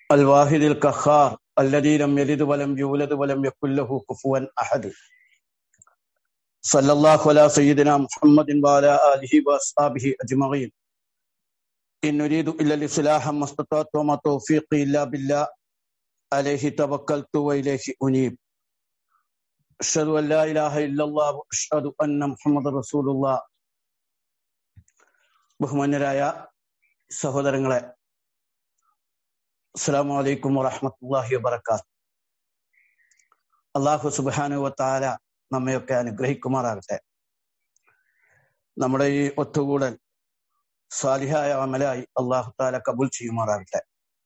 الواحد القهار الذي لم يلد ولم يولد ولم يكن له كفوا أحد صلى الله على سيدنا محمد وعلى آله وأصحابه أجمعين إن نريد إلا الإصلاح ما استطعت وما توفيقي إلا بالله عليه توكلت وإليه أنيب أشهد أن لا إله إلا الله وأشهد أن محمد رسول الله ബഹുമാന്യരായ സഹോദരങ്ങളെ അസ്സാം വലൈക്കും വറഹമത്തല്ലാഹി വബർക്കാത്ത് അള്ളാഹു സുബാനു വത്താല നമ്മയൊക്കെ അനുഗ്രഹിക്കുമാറാകട്ടെ നമ്മുടെ ഈ ഒത്തുകൂടൽ സ്വാലിഹായ അമലായി അള്ളാഹു താല കബൂൽ ചെയ്യുമാറാകട്ടെ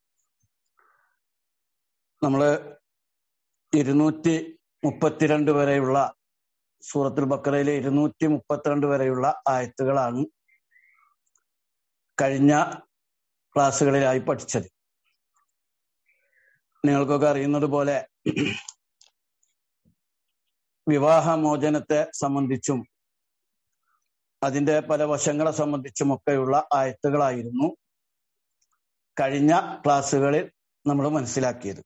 നമ്മള് ഇരുന്നൂറ്റി മുപ്പത്തിരണ്ട് വരെയുള്ള സൂറത്തുൽ ബക്കറയിലെ ഇരുന്നൂറ്റി മുപ്പത്തിരണ്ട് വരെയുള്ള ആയത്തുകളാണ് കഴിഞ്ഞ ക്ലാസ്സുകളിലായി പഠിച്ചത് നിങ്ങൾക്കൊക്കെ അറിയുന്നത് പോലെ വിവാഹമോചനത്തെ സംബന്ധിച്ചും അതിന്റെ പല വശങ്ങളെ സംബന്ധിച്ചുമൊക്കെയുള്ള ആയത്തുകളായിരുന്നു കഴിഞ്ഞ ക്ലാസ്സുകളിൽ നമ്മൾ മനസ്സിലാക്കിയത്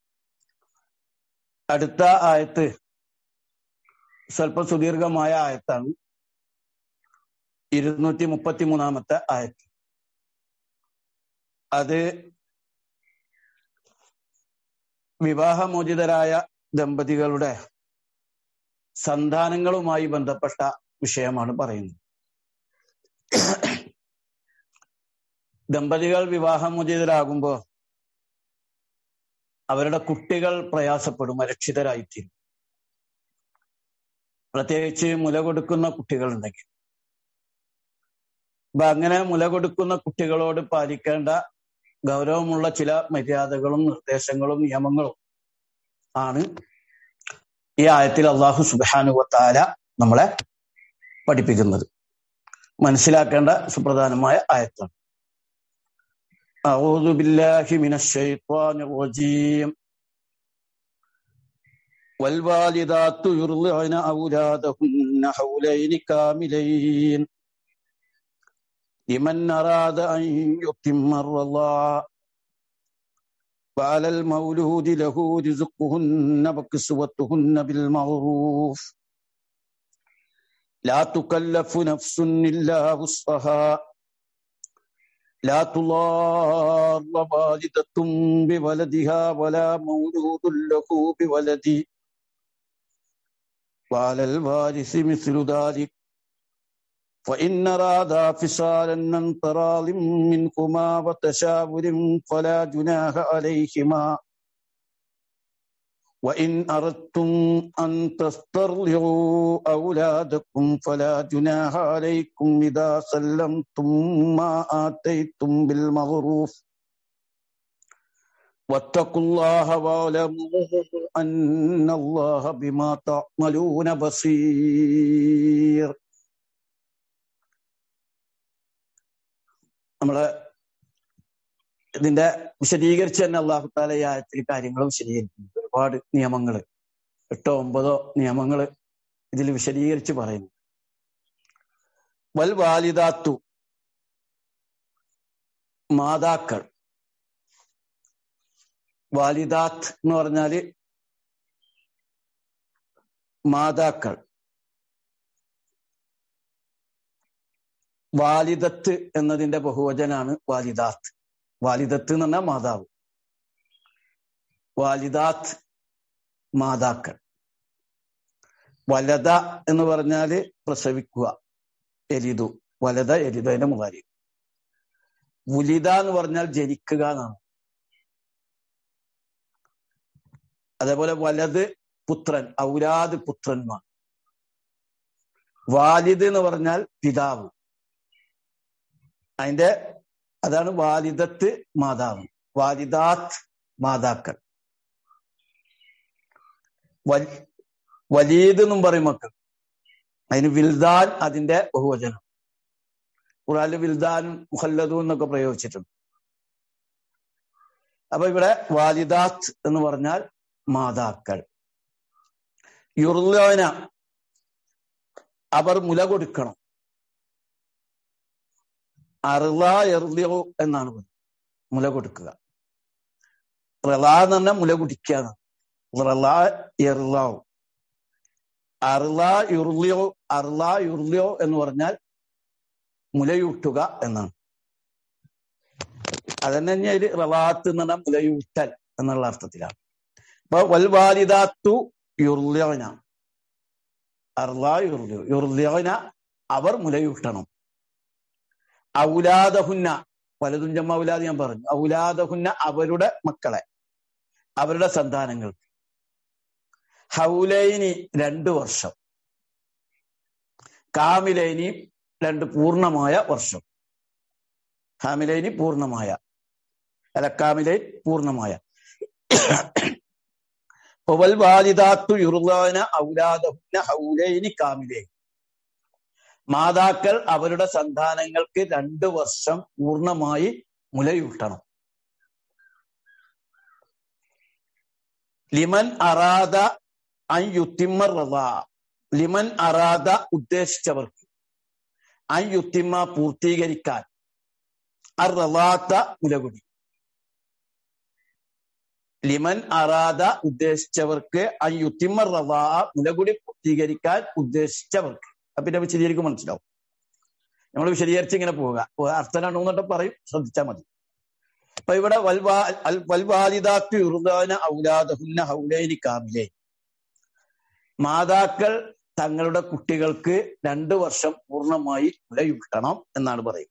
അടുത്ത ആയത്ത് സ്വല്പം സുദീർഘമായ ആയത്താണ് ഇരുന്നൂറ്റി മുപ്പത്തി മൂന്നാമത്തെ ആയത്ത് അത് വിവാഹമോചിതരായ ദമ്പതികളുടെ സന്താനങ്ങളുമായി ബന്ധപ്പെട്ട വിഷയമാണ് പറയുന്നത് ദമ്പതികൾ വിവാഹമോചിതരാകുമ്പോൾ അവരുടെ കുട്ടികൾ പ്രയാസപ്പെടും അരക്ഷിതരായിത്തീരും പ്രത്യേകിച്ച് മുല കൊടുക്കുന്ന കുട്ടികളുണ്ടെങ്കിൽ അപ്പൊ അങ്ങനെ മുല കൊടുക്കുന്ന കുട്ടികളോട് പാലിക്കേണ്ട ഗൗരവമുള്ള ചില മര്യാദകളും നിർദ്ദേശങ്ങളും നിയമങ്ങളും ആണ് ഈ ആയത്തിൽ അള്ളാഹു സുബാനുവത്താല നമ്മളെ പഠിപ്പിക്കുന്നത് മനസ്സിലാക്കേണ്ട സുപ്രധാനമായ ആയത്താണ് أعوذ بالله من الشيطان الرجيم والوالدات يرضعن أولادهن حولين كاملين لمن أراد أن يتم الرضاعة وعلى المولود له رزقهن وكسوتهن بالمعروف لا تكلف نفس إلا وسعها لا تضار والدة بولدها ولا مولود له بولده وعلى الوارث مثل ذلك فإن أرادا فصالا عن تراض منكما وتشاور فلا جناح عليهما وإن أردتم أن تسترضعوا أولادكم فلا جناح عليكم إذا سلمتم ما آتيتم بالمعروف واتقوا الله واعلموا أن الله بما تعملون بصير നമ്മള് ഇതിന്റെ വിശദീകരിച്ച് തന്നെ അള്ളാഹു താല ഈ ആയത്തിൽ കാര്യങ്ങൾ വിശദീകരിക്കുന്നു ഒരുപാട് നിയമങ്ങൾ എട്ടോ ഒമ്പതോ നിയമങ്ങൾ ഇതിൽ വിശദീകരിച്ച് പറയുന്നു വൽ വാലിദാത്തു മാതാക്കൾ വാലിദാത്ത് എന്ന് പറഞ്ഞാല് മാതാക്കൾ വാലിദത്ത് എന്നതിന്റെ ബഹുവചനാണ് വാലിദാത്ത് വാലിദത്ത് എന്ന് പറഞ്ഞാൽ മാതാവ് വാലിദാത്ത് മാതാക്കൾ വലത എന്ന് പറഞ്ഞാല് പ്രസവിക്കുക എലിതു വലത എലിതു അതിന്റെ മുഖാരി ഉലിത എന്ന് പറഞ്ഞാൽ ജനിക്കുക എന്നാണ് അതേപോലെ വലത് പുത്രൻ ഔലാദ് പുത്രന്മാർ വാലിദ് എന്ന് പറഞ്ഞാൽ പിതാവ് അതിന്റെ അതാണ് വാലിദത്ത് മാതാവ് വാലിദാത്ത് മാതാക്കൾ വലീദ് എന്നും പറയും മക്കൾ അതിന് വിൽദാൻ അതിന്റെ ബഹുവചനം ഖുറാനിൽ വിൽദാനും മുഹല്ലദും എന്നൊക്കെ പ്രയോഗിച്ചിട്ടുണ്ട് അപ്പൊ ഇവിടെ വാലിദാത്ത് എന്ന് പറഞ്ഞാൽ മാതാക്കൾ യുർലോന അവർ മുല കൊടുക്കണം അറുള എർലിയോ എന്നാണ് പറയുന്നത് മുല കൊടുക്കുക റലാ എന്ന് പറഞ്ഞാൽ മുല കുടിക്കാന്ന് റലാ ഇർലാവ് അർല യുർലിയോ അർല യുർലിയോ എന്ന് പറഞ്ഞാൽ മുലയൂട്ടുക എന്നാണ് അതന്നെ കഴിഞ്ഞാൽ റലാത്ത് എന്ന് പറഞ്ഞാൽ മുലയൂട്ടൽ എന്നുള്ള അർത്ഥത്തിലാണ് അപ്പൊ വൽവാലിദാത്തു യുർലിയോന അർല യുർലിയോ യുർലിയോന അവർ മുലയൂട്ടണം ഔലാദഹുന്ന വലതുഞ്ചമ്മ ഔലാദ് ഞാൻ പറഞ്ഞു ഔലാദഹുന്ന അവരുടെ മക്കളെ അവരുടെ സന്താനങ്ങൾക്ക് ഹൗലൈനി രണ്ടു വർഷം കാമിലൈനി രണ്ട് പൂർണ്ണമായ വർഷം ഹാമിലൈനി പൂർണ്ണമായ അല്ല കാമിലൈൻ പൂർണ്ണമായ ഒവൽ വാലിദാത്തു യുർലാന ഔലാദഹുന്ന ഹൗലൈനി കാമിലൈൻ മാതാക്കൾ അവരുടെ സന്താനങ്ങൾക്ക് രണ്ടു വർഷം പൂർണ്ണമായി മുലയൂട്ടണം ലിമൻ അറാദ അൻ യുത്തിമ്മ റളാ ലിമൻ അറാദ ഉദ്ദേശിച്ചവർക്ക് അൻ യുത്തിമ്മ പൂർത്തീകരിക്കാൻ അർ റളാത്ത മുലകുടി ലിമൻ അറാദ ഉദ്ദേശിച്ചവർക്ക് അൻ യുത്തിമ്മ റളാ മുലകുടി പൂർത്തീകരിക്കാൻ ഉദ്ദേശിച്ചവർക്ക് അപ്പൊ പിന്നെ വിശദീകരിക്കും മനസ്സിലാവും നമ്മൾ വിശദീകരിച്ച് ഇങ്ങനെ പോവുക അർത്ഥം രണ്ടു മൂന്നെണ്ണം പറയും ശ്രദ്ധിച്ചാൽ മതി അപ്പൊ ഇവിടെ വൽവാലിദാത്തു യുർദാന ഔലാദഹുന്ന ഹൗലൈനി കാമിലേ മാതാക്കൾ തങ്ങളുടെ കുട്ടികൾക്ക് രണ്ടു വർഷം പൂർണ്ണമായി മുലയൂട്ടണം എന്നാണ് പറയുന്നത്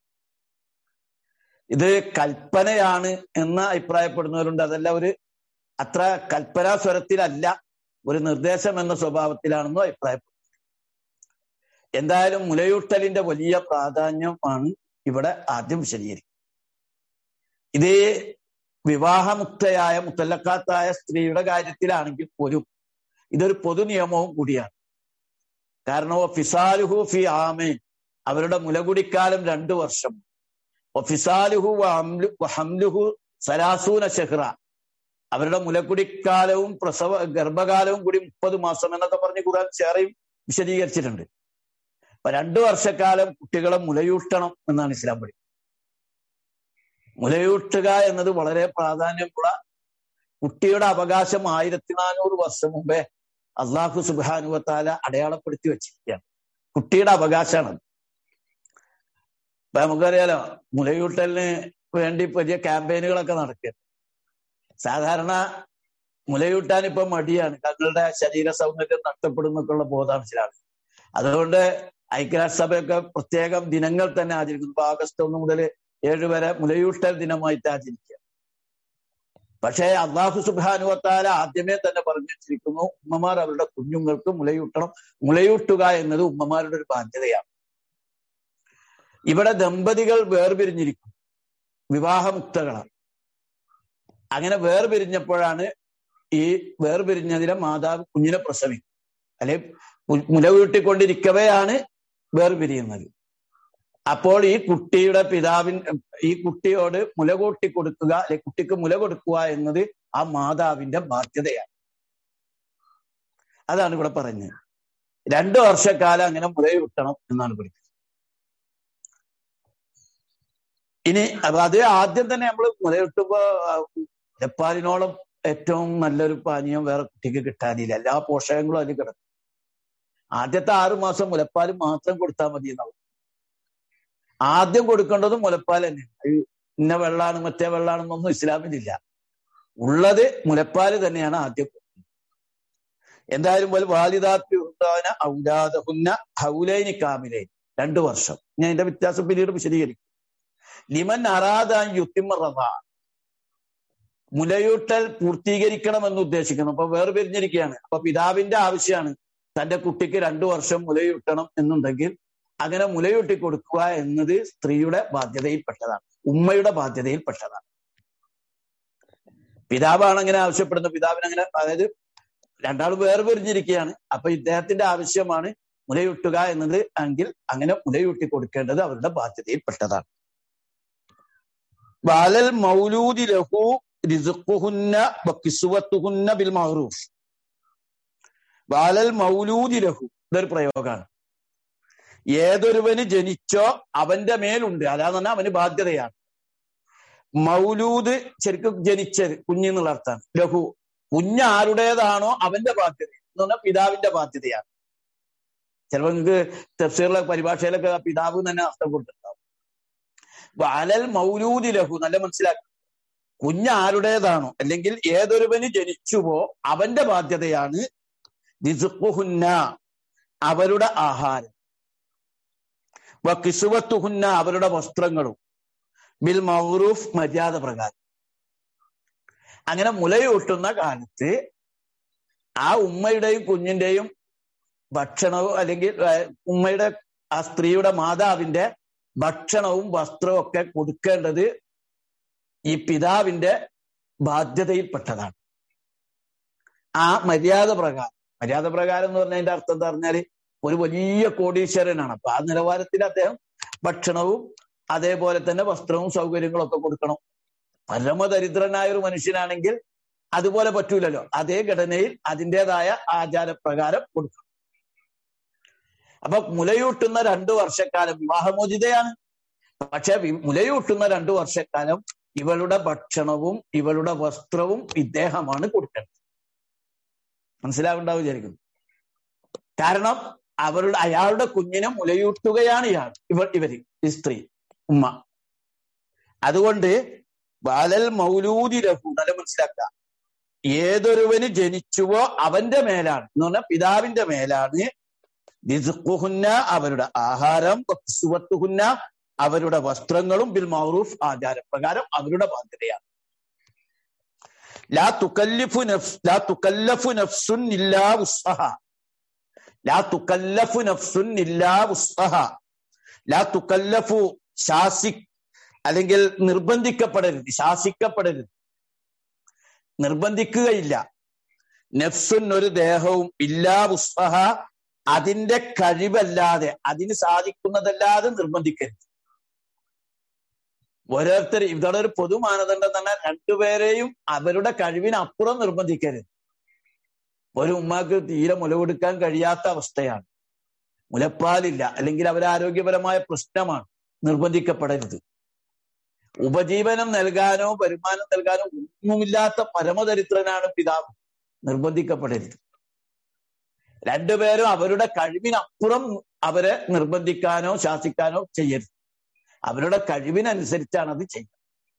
ഇത് കൽപ്പനയാണ് എന്ന് അഭിപ്രായപ്പെടുന്നവരുണ്ട് അതല്ല ഒരു അത്ര കൽപ്പനാ സ്വരത്തിലല്ല ഒരു നിർദ്ദേശം എന്ന സ്വഭാവത്തിലാണെന്നും അഭിപ്രായപ്പെടുന്നു എന്തായാലും മുലയൂട്ടലിന്റെ വലിയ പ്രാധാന്യമാണ് ഇവിടെ ആദ്യം വിശദീകരിക്കുന്നത് ഇത് വിവാഹമുക്തയായ മുത്തല്ലക്കാത്തായ സ്ത്രീയുടെ കാര്യത്തിലാണെങ്കിൽ പോലും ഇതൊരു പൊതു നിയമവും കൂടിയാണ് കാരണം ഫിസാലുഹു ഫി ആമേൻ അവരുടെ മുലകുടിക്കാലം രണ്ടു വർഷം ഫിസാലുഹു ഹംലുഹു സലാസൂന ഷെഹ്റ അവരുടെ മുലക്കുടിക്കാലവും പ്രസവ ഗർഭകാലവും കൂടി മുപ്പത് മാസം എന്നൊക്കെ പറഞ്ഞ് ഖുർആൻ ചേറെയും വിശദീകരിച്ചിട്ടുണ്ട് അപ്പൊ രണ്ടു വർഷക്കാലം കുട്ടികളെ മുലയൂട്ടണം എന്നാണ് ഇസ്ലാം പഠി മുലയൂട്ടുക എന്നത് വളരെ പ്രാധാന്യമുള്ള കുട്ടിയുടെ അവകാശം ആയിരത്തി നാനൂറ് വർഷം മുമ്പേ അള്ളാഹു സുബാനുവത്താല അടയാളപ്പെടുത്തി വെച്ചിരിക്കുകയാണ് കുട്ടിയുടെ അവകാശമാണ് ഇപ്പൊ നമുക്കറിയാലോ മുലയൂട്ടലിന് വേണ്ടി വലിയ ക്യാമ്പയിനുകളൊക്കെ നടക്കുക സാധാരണ മുലയൂട്ടാൻ ഇപ്പൊ മടിയാണ് തങ്ങളുടെ ശരീര സൗന്ദര്യം നഷ്ടപ്പെടുന്നൊക്കെയുള്ള ബോധമാണ് ചില ആളുകൾ അതുകൊണ്ട് ഐക്യരാഷ്ട്രസഭയൊക്കെ പ്രത്യേകം ദിനങ്ങൾ തന്നെ ആചരിക്കുന്നു ഇപ്പൊ ആഗസ്റ്റ് ഒന്ന് മുതൽ ഏഴ് വരെ മുലയൂട്ടൽ ദിനമായിട്ട് ആചരിക്കുക പക്ഷേ അള്ളാഹു സുബാനുവത്താല ആദ്യമേ തന്നെ പറഞ്ഞു വെച്ചിരിക്കുന്നു ഉമ്മമാർ അവരുടെ കുഞ്ഞുങ്ങൾക്ക് മുലയൂട്ടണം മുലയൂട്ടുക എന്നത് ഉമ്മമാരുടെ ഒരു ബാധ്യതയാണ് ഇവിടെ ദമ്പതികൾ വേർപിരിഞ്ഞിരിക്കും വിവാഹമുക്തകളാണ് അങ്ങനെ വേർപിരിഞ്ഞപ്പോഴാണ് ഈ വേർപിരിഞ്ഞതിലെ മാതാവ് കുഞ്ഞിനെ പ്രസവിക്കും അല്ലെ മുലവീട്ടിക്കൊണ്ടിരിക്കവെയാണ് വേർപിരിയുന്നത് അപ്പോൾ ഈ കുട്ടിയുടെ പിതാവിൻ ഈ കുട്ടിയോട് മുല കൂട്ടി കൊടുക്കുക അല്ലെ കുട്ടിക്ക് മുല കൊടുക്കുക എന്നത് ആ മാതാവിന്റെ ബാധ്യതയാണ് അതാണ് ഇവിടെ പറഞ്ഞത് രണ്ടു വർഷക്കാലം അങ്ങനെ മുലയൂട്ടണം എന്നാണ് പഠിക്കുന്നത് ഇനി അപ്പൊ അത് ആദ്യം തന്നെ നമ്മൾ മുലയൂട്ടുമ്പോ മുലപ്പാലിനോളം ഏറ്റവും നല്ലൊരു പാനീയം വേറെ കുട്ടിക്ക് കിട്ടാനില്ല എല്ലാ പോഷകങ്ങളും അതിൽ കിടക്കും ആദ്യത്തെ ആറു മാസം മുലപ്പാൽ മാത്രം കൊടുത്താൽ മതി എന്നാവും ആദ്യം കൊടുക്കേണ്ടത് മുലപ്പാൽ തന്നെയാണ് ഇന്ന വെള്ളാണ് മറ്റേ വെള്ളാണെന്നൊന്നും ഇസ്ലാമിലില്ല ഉള്ളത് മുലപ്പാൽ തന്നെയാണ് ആദ്യം എന്തായാലും വാലിദാത്യുണ്ടാന ഔലാദഹുന്ന ഹൗലൈനി കാമിലൈൻ രണ്ടു വർഷം ഞാൻ എന്റെ വ്യത്യാസം പിന്നീട് വിശദീകരിക്കും ലിമൻ അറാദ യുത്തിമ റബ മുലയൂട്ടൽ പൂർത്തീകരിക്കണമെന്ന് ഉദ്ദേശിക്കുന്നു അപ്പൊ വേറെ പിരിഞ്ഞിരിക്കുകയാണ് അപ്പൊ പിതാവിന്റെ ആവശ്യമാണ് തന്റെ കുട്ടിക്ക് രണ്ടു വർഷം മുലയൂട്ടണം എന്നുണ്ടെങ്കിൽ അങ്ങനെ മുലയൂട്ടി കൊടുക്കുക എന്നത് സ്ത്രീയുടെ ബാധ്യതയിൽപ്പെട്ടതാണ് ഉമ്മയുടെ ബാധ്യതയിൽപ്പെട്ടതാണ് പിതാവാണ് അങ്ങനെ ആവശ്യപ്പെടുന്നത് പിതാവിന് അങ്ങനെ അതായത് രണ്ടാളും വേറെ പിരിഞ്ഞിരിക്കുകയാണ് അപ്പൊ ഇദ്ദേഹത്തിന്റെ ആവശ്യമാണ് മുലയൂട്ടുക എന്നത് എങ്കിൽ അങ്ങനെ മുലയൂട്ടി കൊടുക്കേണ്ടത് അവരുടെ ബാധ്യതയിൽപ്പെട്ടതാണ് ബാലൽ മൗലൂദി ലഹു റിസുഖുഹുന്ന കിസുവത്തുഹുന്ന ബിൽ മഹറൂഫ് ബാലൽ മൗലൂദി ലഹു ഇതൊരു പ്രയോഗമാണ് ഏതൊരുവന് ജനിച്ചോ അവന്റെ മേലുണ്ട് അല്ലാന്ന് പറഞ്ഞാൽ അവന് ബാധ്യതയാണ് മൗലൂദ് ശരിക്കും ജനിച്ചത് കുഞ്ഞെന്നുള്ള അർത്ഥമാണ് ലഘു കുഞ്ഞ് ആരുടേതാണോ അവന്റെ ബാധ്യത എന്ന് പറഞ്ഞാൽ പിതാവിന്റെ ബാധ്യതയാണ് ചിലപ്പോൾ നിങ്ങൾക്ക് തഫ്സീറിലെ പരിഭാഷയിലൊക്കെ പിതാവ് തന്നെ അർത്ഥം കൊടുത്തിട്ടുണ്ടാവും അലൽ മൗലൂദി ലഹു നല്ല മനസ്സിലാക്കുക കുഞ്ഞ് ആരുടേതാണോ അല്ലെങ്കിൽ ഏതൊരുവന് ജനിച്ചുവോ അവന്റെ ബാധ്യതയാണ് റിസുഖുഹുന്ന അവരുടെ ആഹാരം കിസുവത്തുഹുന്ന അവരുടെ വസ്ത്രങ്ങളും ബിൽ മൗറൂഫ് മര്യാദ പ്രകാരം അങ്ങനെ മുലയൂട്ടുന്ന കാലത്ത് ആ ഉമ്മയുടെയും കുഞ്ഞിന്റെയും ഭക്ഷണവും അല്ലെങ്കിൽ ഉമ്മയുടെ ആ സ്ത്രീയുടെ മാതാവിന്റെ ഭക്ഷണവും വസ്ത്രവും ഒക്കെ കൊടുക്കേണ്ടത് ഈ പിതാവിന്റെ ബാധ്യതയിൽപ്പെട്ടതാണ് ആ മര്യാദ പ്രകാരം മര്യാദ പ്രകാരം എന്ന് പറഞ്ഞതിന്റെ അർത്ഥം എന്താ പറഞ്ഞാല് ഒരു വലിയ കോടീശ്വരനാണ് അപ്പൊ ആ നിലവാരത്തിൽ അദ്ദേഹം ഭക്ഷണവും അതേപോലെ തന്നെ വസ്ത്രവും സൗകര്യങ്ങളും ഒക്കെ കൊടുക്കണം പരമദരിദ്രനായ ഒരു മനുഷ്യനാണെങ്കിൽ അതുപോലെ പറ്റൂലല്ലോ അതേ ഘടനയിൽ അതിൻ്റെതായ ആചാരപ്രകാരം കൊടുക്കണം അപ്പൊ മുലയൂട്ടുന്ന രണ്ടു വർഷക്കാലം വിവാഹമോചിതയാണ് പക്ഷെ മുലയൂട്ടുന്ന രണ്ടു വർഷക്കാലം ഇവളുടെ ഭക്ഷണവും ഇവളുടെ വസ്ത്രവും ഇദ്ദേഹമാണ് കൊടുക്കേണ്ടത് മനസ്സിലാവുണ്ടാവും വിചാരിക്കുന്നു കാരണം അവരുടെ അയാളുടെ കുഞ്ഞിനെ മുലയൂട്ടുകയാണ് ഇയാൾ ഇവർ ഇവര് ഈ സ്ത്രീ ഉമ്മ അതുകൊണ്ട് ബാലൽ മൗലൂദി ലഹു നല്ല മനസ്സിലാക്കുക ഏതൊരുവന് ജനിച്ചുവോ അവന്റെ മേലാണ് എന്ന് പറഞ്ഞാൽ പിതാവിന്റെ മേലാണ് റിസുഖുഹുന്ന അവരുടെ ആഹാരം സുവത്തുഹുന്ന അവരുടെ വസ്ത്രങ്ങളും ബിൽ മൗറൂഫ് ആചാരപ്രകാരം അവരുടെ ബാധ്യതയാണ് ലാ തുക്കല്ലിഫു നഫ്സ് ലാ തുക്കല്ലഫു നഫ്സുൻ ഇല്ലാ ഉസ്സഹ ലാ തുക്കല്ലഫു നഫ്സുൻ ഇല്ലാ ഉസ്സഹ ലാ തുക്കല്ലഫു ശാസി അല്ലെങ്കിൽ നിർബന്ധിക്കപ്പെടരുത് ശാസിക്കപ്പെടരുത് നിർബന്ധിക്കുകയില്ല നഫ്സുൻ ഒരു ദേഹവും ഇല്ലാ ഉസ്സഹ അതിന്റെ കഴിവല്ലാതെ അതിന് സാധിക്കുന്നതല്ലാതെ നിർബന്ധിക്കരുത് ഓരോരുത്തർ ഇതോടെ ഒരു പൊതു മാനദണ്ഡം തന്നെ രണ്ടുപേരെയും അവരുടെ കഴിവിനപ്പുറം നിർബന്ധിക്കരുത് ഒരു ഉമ്മാക്ക് തീരെ മുല കൊടുക്കാൻ കഴിയാത്ത അവസ്ഥയാണ് മുലപ്പാലില്ല അല്ലെങ്കിൽ അവരെ ആരോഗ്യപരമായ പ്രശ്നമാണ് നിർബന്ധിക്കപ്പെടരുത് ഉപജീവനം നൽകാനോ വരുമാനം നൽകാനോ ഒന്നുമില്ലാത്ത പരമദരിദ്രനാണ് പിതാവ് നിർബന്ധിക്കപ്പെടരുത് രണ്ടുപേരും അവരുടെ കഴിവിനപ്പുറം അവരെ നിർബന്ധിക്കാനോ ശാസിക്കാനോ ചെയ്യരുത് അവരുടെ കഴിവിനനുസരിച്ചാണ് അത് ചെയ്യുന്നത്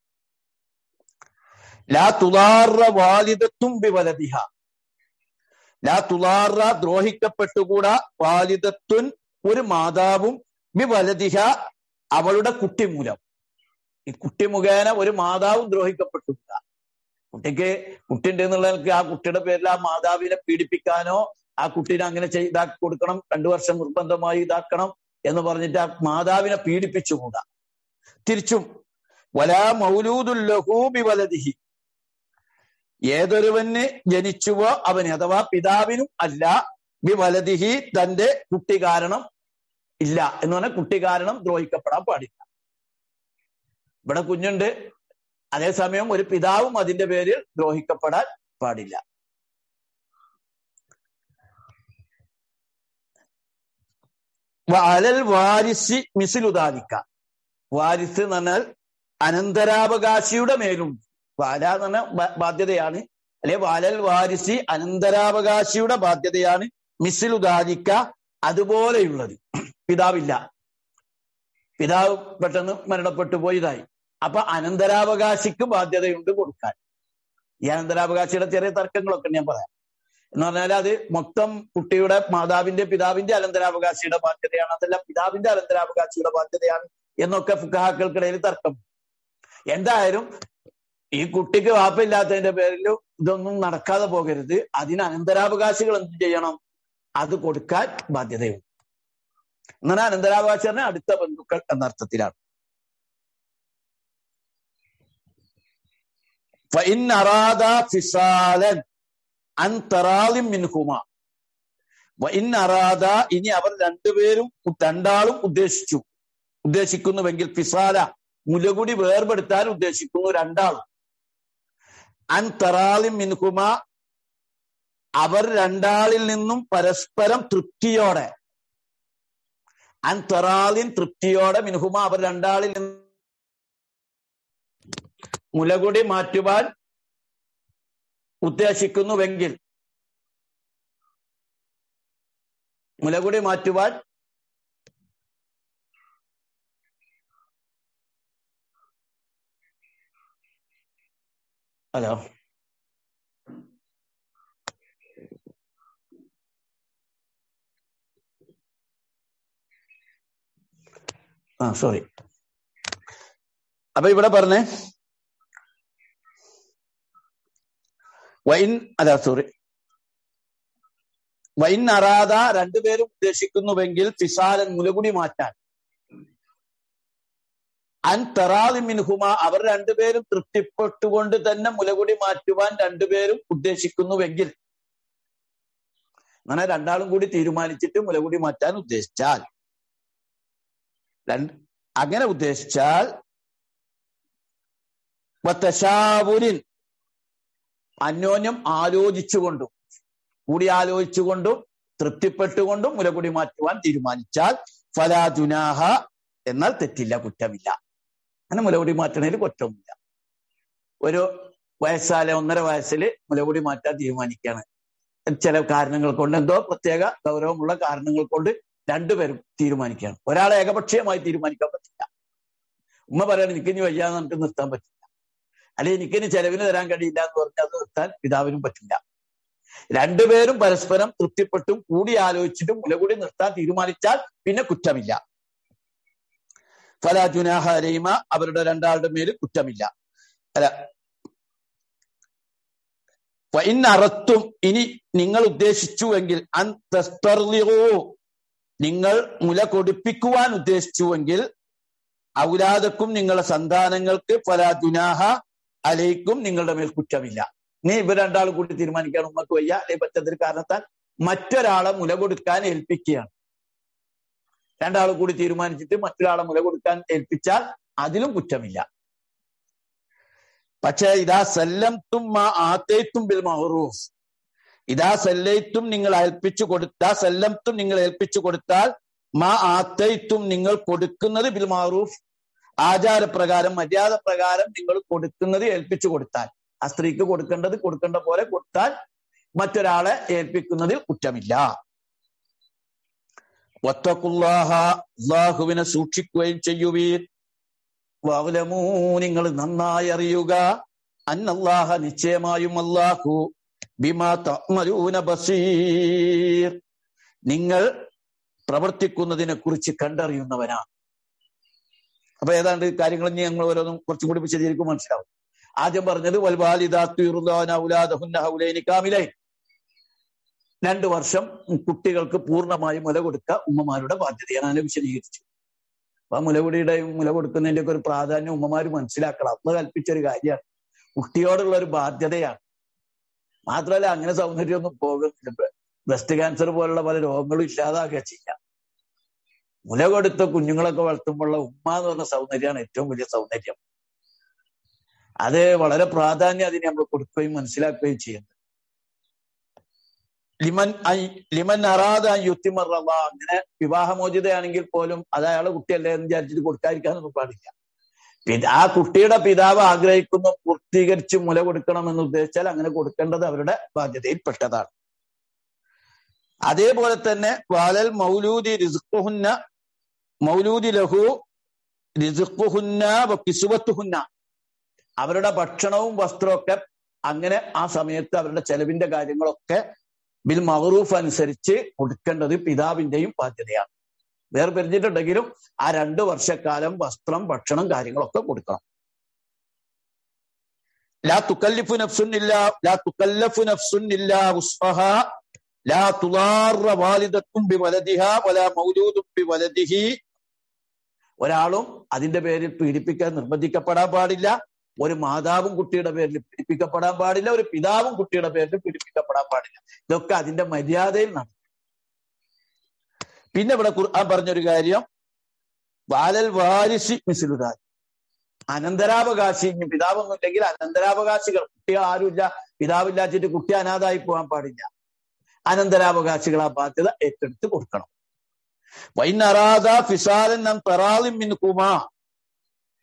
ലാ തുലാറ വാലിദത്തും ബിവലതിഹ ലാ തുലാറ ദ്രോഹിക്കപ്പെട്ടുകൂടാ വാലിദത്തുൻ ഒരു മാതാവും ബിവലതിഹ അവളുടെ കുട്ടി മൂലം ഈ കുട്ടി മുഖേന ഒരു മാതാവും ദ്രോഹിക്കപ്പെട്ടുകൂടാ കുട്ടിക്ക് കുട്ടിൻ്റെ എന്നുള്ളവർക്ക് ആ കുട്ടിയുടെ പേരിൽ ആ മാതാവിനെ പീഡിപ്പിക്കാനോ ആ കുട്ടീനെ അങ്ങനെ ചെയ്താക്കി കൊടുക്കണം രണ്ടു വർഷം നിർബന്ധമായി ഇതാക്കണം എന്ന് പറഞ്ഞിട്ട് ആ മാതാവിനെ പീഡിപ്പിച്ചുകൂടാ തിരിച്ചും വലാ മൗലൂദുല്ലഹൂബി വലതിഹി ഏതൊരുവന് ജനിച്ചുവോ അവന് അഥവാ പിതാവിനും അല്ല ബി വലതിഹി തന്റെ കുട്ടി കാരണം ഇല്ല എന്ന് പറഞ്ഞാൽ കുട്ടി കാരണം ദ്രോഹിക്കപ്പെടാൻ പാടില്ല ഇവിടെ കുഞ്ഞുണ്ട് അതേസമയം ഒരു പിതാവും അതിന്റെ പേരിൽ ദ്രോഹിക്കപ്പെടാൻ പാടില്ല അലൽ വാരിസി മിസിലുദാലിക്ക വാരിസ് എന്ന് പറഞ്ഞാൽ അനന്തരാവകാശിയുടെ മേലും വാല എന്ന് പറഞ്ഞാൽ ബാധ്യതയാണ് അല്ലെ വാലൽ വാരിസി അനന്തരാവകാശിയുടെ ബാധ്യതയാണ് മിസിലുദാലിക്ക അതുപോലെയുള്ളത് പിതാവില്ല പിതാവ് പെട്ടെന്ന് മരണപ്പെട്ടു പോയതായി അപ്പൊ അനന്തരാവകാശിക്ക് ബാധ്യതയുണ്ട് കൊടുക്കാൻ ഈ അനന്തരാവകാശിയുടെ ചെറിയ തർക്കങ്ങളൊക്കെ ഞാൻ പറയാം എന്ന് പറഞ്ഞാൽ അത് മൊത്തം കുട്ടിയുടെ മാതാവിന്റെ പിതാവിന്റെ അനന്തരാവകാശിയുടെ ബാധ്യതയാണ് അതല്ല പിതാവിന്റെ അനന്തരാവകാശിയുടെ ബാധ്യതയാണ് എന്നൊക്കെ ഫുഹാക്കൾക്കിടയിൽ തർക്കം എന്തായാലും ഈ കുട്ടിക്ക് വാപ്പില്ലാത്തതിന്റെ പേരിൽ ഇതൊന്നും നടക്കാതെ പോകരുത് അതിന് അനന്തരാവകാശികൾ എന്ത് ചെയ്യണം അത് കൊടുക്കാൻ ബാധ്യതയുണ്ട് എന്നാൽ അനന്തരാവകാശി പറഞ്ഞാൽ അടുത്ത ബന്ധുക്കൾ എന്നർത്ഥത്തിലാണ് ഫഇൻ അറാദ ഫിസാലൻ അൻ തറാലിം മിൻഹുമ വഇൻ അറാദ ഇനി അവർ രണ്ടുപേരും രണ്ടാളും ഉദ്ദേശിച്ചു ഉദ്ദേശിക്കുന്നുവെങ്കിൽ ഫിസാല മുലകുടി വേർപെടുത്താൻ ഉദ്ദേശിക്കുന്നു രണ്ടാളും അൻ തറാലിം മിൻഹുമ അവർ രണ്ടാളിൽ നിന്നും പരസ്പരം തൃപ്തിയോടെ അൻ തറാലിൻ തൃപ്തിയോടെ മിൻഹുമ അവർ രണ്ടാളിൽ നിന്നും മുലകുടി മാറ്റുവാൻ ഉദ്ദേശിക്കുന്നുവെങ്കിൽ മുലകുടി മാറ്റുവാൻ ഹലോ ആ സോറി അപ്പൊ ഇവിടെ പറഞ്ഞേ വൈൻ അല്ല സോറി വൈൻ അറാദ രണ്ടുപേരും ഉദ്ദേശിക്കുന്നുവെങ്കിൽ ഫിസാലൻ മുലകുടി മാറ്റാൻ അൻ തെറാദി മിൻഹുമ അവർ രണ്ടുപേരും തൃപ്തിപ്പെട്ടുകൊണ്ട് തന്നെ മുലകുടി മാറ്റുവാൻ രണ്ടുപേരും ഉദ്ദേശിക്കുന്നുവെങ്കിൽ അങ്ങനെ രണ്ടാളും കൂടി തീരുമാനിച്ചിട്ട് മുലകുടി മാറ്റാൻ ഉദ്ദേശിച്ചാൽ രണ്ട് അങ്ങനെ ഉദ്ദേശിച്ചാൽ വത്തശാവുരിൻ അന്യോന്യം ആലോചിച്ചുകൊണ്ടും കൂടി ആലോചിച്ചുകൊണ്ടും തൃപ്തിപ്പെട്ടുകൊണ്ടും മുലകുടി മാറ്റുവാൻ തീരുമാനിച്ചാൽ ഫലാ ജുനാഹ എന്നാൽ തെറ്റില്ല കുറ്റമില്ല അങ്ങനെ മുലകുടി മാറ്റണതിൽ കുറ്റമില്ല ഒരു വയസ്സാലെ ഒന്നര വയസ്സിൽ മുലകുടി മാറ്റാൻ തീരുമാനിക്കുകയാണ് ചില കാരണങ്ങൾ കൊണ്ട് എന്തോ പ്രത്യേക ഗൗരവമുള്ള കാരണങ്ങൾ കൊണ്ട് രണ്ടുപേരും തീരുമാനിക്കുകയാണ് ഒരാളെ ഏകപക്ഷീയമായി തീരുമാനിക്കാൻ പറ്റില്ല ഉമ്മ പറയാണ് എനിക്കിനി വയ്യാന്ന് നമുക്ക് നിർത്താൻ പറ്റില്ല അല്ലെങ്കിൽ എനിക്കിനി ചെലവിന് തരാൻ കഴിയില്ല എന്ന് പറഞ്ഞാൽ അത് നിർത്താൻ പിതാവിനും പറ്റില്ല രണ്ടുപേരും പരസ്പരം തൃപ്തിപ്പെട്ടും കൂടി ആലോചിച്ചിട്ടും മുലകൂടി നിർത്താൻ തീരുമാനിച്ചാൽ പിന്നെ കുറ്റമില്ല ഫലാ ജുനാഹ അലൈമ അവരുടെ രണ്ടാളുടെ മേല് കുറ്റമില്ല അല്ല വൈൻ അറത്തും ഇനി നിങ്ങൾ ഉദ്ദേശിച്ചുവെങ്കിൽ അൻ തസ്തർലിഹൂ നിങ്ങൾ മുല കൊടുപ്പിക്കുവാൻ ഉദ്ദേശിച്ചുവെങ്കിൽ ഔലാദക്കും നിങ്ങളുടെ സന്താനങ്ങൾക്ക് ഫലാ ജുനാഹ അലൈക്കും നിങ്ങളുടെ മേൽ കുറ്റമില്ല നീ ഇവർ രണ്ടാളും കൂടി തീരുമാനിക്കാൻ ഉമ്മക്ക് വയ്യ അല്ലെ പറ്റത്തിന് കാരണത്താൽ മറ്റൊരാളെ മുല കൊടുക്കാൻ ഏൽപ്പിക്കുകയാണ് രണ്ടാളും കൂടി തീരുമാനിച്ചിട്ട് മറ്റൊരാളെ മുല കൊടുക്കാൻ ഏൽപ്പിച്ചാൽ അതിലും കുറ്റമില്ല പക്ഷേ ഇതാ സല്ലംത്തും മാ ആത്തേത്തും ബിൽ മഹറൂഫ് ഇതാ സല്ലൈത്തും നിങ്ങൾ ഏൽപ്പിച്ചു കൊടുത്താൽ സല്ലംത്തും നിങ്ങൾ ഏൽപ്പിച്ചു കൊടുത്താൽ മാ ആത്തൈത്തും നിങ്ങൾ കൊടുക്കുന്നത് ബിൽ മാറൂഫ് ആചാരപ്രകാരം മര്യാദ പ്രകാരം നിങ്ങൾ കൊടുക്കുന്നത് ഏൽപ്പിച്ചു കൊടുത്താൽ ആ സ്ത്രീക്ക് കൊടുക്കേണ്ടത് കൊടുക്കേണ്ട പോലെ കൊടുത്താൽ മറ്റൊരാളെ ഏൽപ്പിക്കുന്നതിൽ കുറ്റമില്ല അള്ളാഹുവിനെ സൂക്ഷിക്കുകയും ചെയ്യുവീൻ വാഹുലമൂ നിങ്ങൾ നന്നായി അറിയുക അന്നല്ലാഹ നിശ്ചയമായും അല്ലാഹു ബിമാ തഅ്മലൂന ബസീർ നിങ്ങൾ പ്രവർത്തിക്കുന്നതിനെ കുറിച്ച് കണ്ടറിയുന്നവനാണ് അപ്പൊ ഏതാണ്ട് കാര്യങ്ങൾ ഇനി ഞങ്ങൾ ഓരോന്നും കുറച്ചും കൂടി വിശദീകരിക്കും മനസ്സിലാവും ആദ്യം പറഞ്ഞത് കാമിലൈ രണ്ടു വർഷം കുട്ടികൾക്ക് പൂർണ്ണമായി മുല കൊടുക്കുക ഉമ്മമാരുടെ ബാധ്യതയാണ് അതിനെ വിശദീകരിച്ചു അപ്പൊ മുലകുടിയുടെയും മുല കൊടുക്കുന്നതിന്റെ ഒക്കെ ഒരു പ്രാധാന്യം ഉമ്മമാര് മനസ്സിലാക്കണം അന്ന് കൽപ്പിച്ചൊരു കാര്യമാണ് കുട്ടിയോടുള്ള ഒരു ബാധ്യതയാണ് മാത്രമല്ല അങ്ങനെ സൗന്ദര്യമൊന്നും പോകുന്നില്ല ബ്രസ്റ്റ് ക്യാൻസർ പോലുള്ള പല രോഗങ്ങളും ഇല്ലാതാകുക ചെയ്യാം മുല കൊടുത്ത കുഞ്ഞുങ്ങളൊക്കെ വളർത്തുമ്പോഴുള്ള ഉമ്മ എന്ന് പറഞ്ഞ സൗന്ദര്യമാണ് ഏറ്റവും വലിയ സൗന്ദര്യം അത് വളരെ പ്രാധാന്യം അതിനെ നമ്മൾ കൊടുക്കുകയും മനസ്സിലാക്കുകയും ചെയ്യുന്നത് ലിമൻ ലിമൻ അറാദ യുത്തിമറ അങ്ങനെ വിവാഹമോചിതയാണെങ്കിൽ പോലും അത് അയാളെ കുട്ടിയല്ലേ എന്ന് വിചാരിച്ചിട്ട് കൊടുക്കാതിരിക്കാനൊന്നും പാടില്ല ആ കുട്ടിയുടെ പിതാവ് ആഗ്രഹിക്കുന്ന പൂർത്തീകരിച്ച് മുല കൊടുക്കണമെന്ന് ഉദ്ദേശിച്ചാൽ അങ്ങനെ കൊടുക്കേണ്ടത് അവരുടെ ബാധ്യതയിൽപ്പെട്ടതാണ് അതേപോലെ തന്നെ വാലൽ മൗലൂദി റിസുഹുന്ന മൗലൂദി ലഹു റിസുഹുന്ന കിസുവത്തുഹുന്ന അവരുടെ ഭക്ഷണവും വസ്ത്രമൊക്കെ അങ്ങനെ ആ സമയത്ത് അവരുടെ ചെലവിന്റെ കാര്യങ്ങളൊക്കെ ബിൽ മഹറൂഫ് അനുസരിച്ച് കൊടുക്കേണ്ടത് പിതാവിന്റെയും ബാധ്യതയാണ് വേറെ പിരിഞ്ഞിട്ടുണ്ടെങ്കിലും ആ രണ്ടു വർഷക്കാലം വസ്ത്രം ഭക്ഷണം കാര്യങ്ങളൊക്കെ കൊടുക്കണം ലാ തുക്കല്ലിഫു നഫ്സുന്നില്ല ലാ തുക്കല്ലഫു നഫ്സുന്നില്ല ഉസ്ഫഹ ലാ തുലാറ വാലിദത്തും ബി വലദിഹ വലാ മൗലൂദും ബി വലദിഹി ഒരാളും അതിന്റെ പേരിൽ പീഡിപ്പിക്കാൻ നിർബന്ധിക്കപ്പെടാൻ പാടില്ല ഒരു മാതാവും കുട്ടിയുടെ പേരിൽ പീഡിപ്പിക്കപ്പെടാൻ പാടില്ല ഒരു പിതാവും കുട്ടിയുടെ പേരിൽ പീഡിപ്പിക്കപ്പെടാൻ പാടില്ല ഇതൊക്കെ അതിന്റെ മര്യാദയിൽ നടക്കും പിന്നെ ഇവിടെ ഖുർആൻ പറഞ്ഞൊരു കാര്യം ബാലൽ വാരിസി മിസിലുദാൻ അനന്തരാവകാശി ഇനി പിതാവൊന്നും ഇല്ലെങ്കിൽ അനന്തരാവകാശികൾ കുട്ടികൾ ആരുമില്ല പിതാവില്ലാച്ചിട്ട് കുട്ടി അനാഥായി പോകാൻ പാടില്ല അനന്തരാവകാശികൾ ആ ബാധ്യത ഏറ്റെടുത്ത് കൊടുക്കണം വൈനറാദ ഫിസാലൻ നം തറാലിം മിൻ കുമാ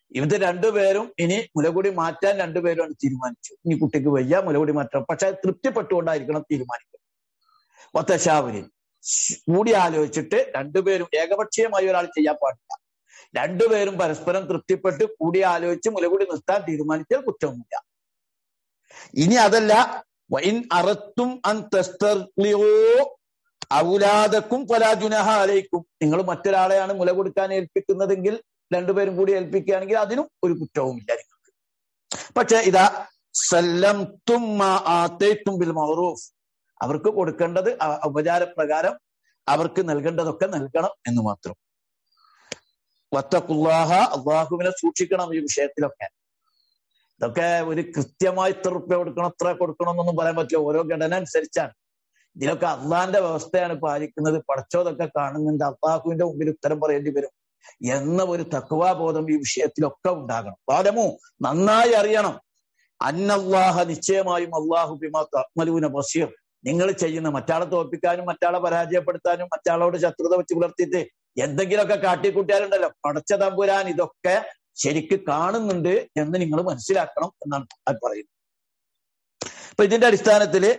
ഇത് രണ്ടുപേരും ഇനി മുലകുടി മാറ്റാൻ രണ്ടുപേരും തീരുമാനിച്ചു ഇനി കുട്ടിക്ക് വയ്യ മുലകുടി മാറ്റാം പക്ഷെ അത് തൃപ്തിപ്പെട്ടുകൊണ്ടായിരിക്കണം തീരുമാനിക്കുന്നത് ഒത്തശാവരി കൂടി ആലോചിച്ചിട്ട് രണ്ടുപേരും ഏകപക്ഷീയമായി ഒരാൾ ചെയ്യാൻ പാടില്ല രണ്ടുപേരും പരസ്പരം തൃപ്തിപ്പെട്ട് കൂടി ആലോചിച്ച് മുലകുടി നിർത്താൻ തീരുമാനിച്ചാൽ കുറ്റമൊന്നുമില്ല ഇനി അതല്ല വൈൻ അറത്തും അൻ തസ്തർലിയോ ഔലാദക്കും പലാജുനഹ അലയിക്കും നിങ്ങൾ മറ്റൊരാളെയാണ് മുല കൊടുക്കാൻ ഏൽപ്പിക്കുന്നതെങ്കിൽ രണ്ടുപേരും കൂടി ഏൽപ്പിക്കുകയാണെങ്കിൽ അതിനും ഒരു കുറ്റവുമില്ല നിങ്ങൾക്ക് പക്ഷെ ഇതാ സല്ലം തും ബിൽ മൗറൂഫ് അവർക്ക് കൊടുക്കേണ്ടത് ഉപചാരപ്രകാരം അവർക്ക് നൽകേണ്ടതൊക്കെ നൽകണം എന്ന് മാത്രം വത്തക്കുല്ലാഹ അള്ളാഹുവിനെ സൂക്ഷിക്കണം ഈ വിഷയത്തിലൊക്കെ ഇതൊക്കെ ഒരു കൃത്യമായി ഇത്ര റുപ്യ കൊടുക്കണം ഇത്ര കൊടുക്കണം എന്നൊന്നും പറയാൻ പറ്റില്ല ഓരോ ഘടന അനുസരിച്ചാണ് ഇതിലൊക്കെ അള്ളാന്റെ വ്യവസ്ഥയാണ് പാലിക്കുന്നത് പടച്ചോതൊക്കെ കാണുന്നുണ്ട് അള്ളാഹുവിന്റെ മുമ്പിൽ ഉത്തരം പറയേണ്ടി വരും എന്ന ഒരു തക്വാബോധം ഈ വിഷയത്തിലൊക്കെ ഉണ്ടാകണം പാലമു നന്നായി അറിയണം അന്നല്ലാഹ നിശ്ചയമായും അള്ളാഹു ബിമാ തക്മലൂന ബഷീർ നിങ്ങൾ ചെയ്യുന്ന മറ്റാളെ തോൽപ്പിക്കാനും മറ്റാളെ പരാജയപ്പെടുത്താനും മറ്റാളോട് ശത്രുത വെച്ച് പുലർത്തിയിട്ട് എന്തെങ്കിലുമൊക്കെ കാട്ടിക്കൂട്ടിയാലുണ്ടല്ലോ പടച്ച തമ്പുരാൻ ഇതൊക്കെ ശരിക്ക് കാണുന്നുണ്ട് എന്ന് നിങ്ങൾ മനസ്സിലാക്കണം എന്നാണ് അത് പറയുന്നത് അപ്പൊ ഇതിന്റെ അടിസ്ഥാനത്തില്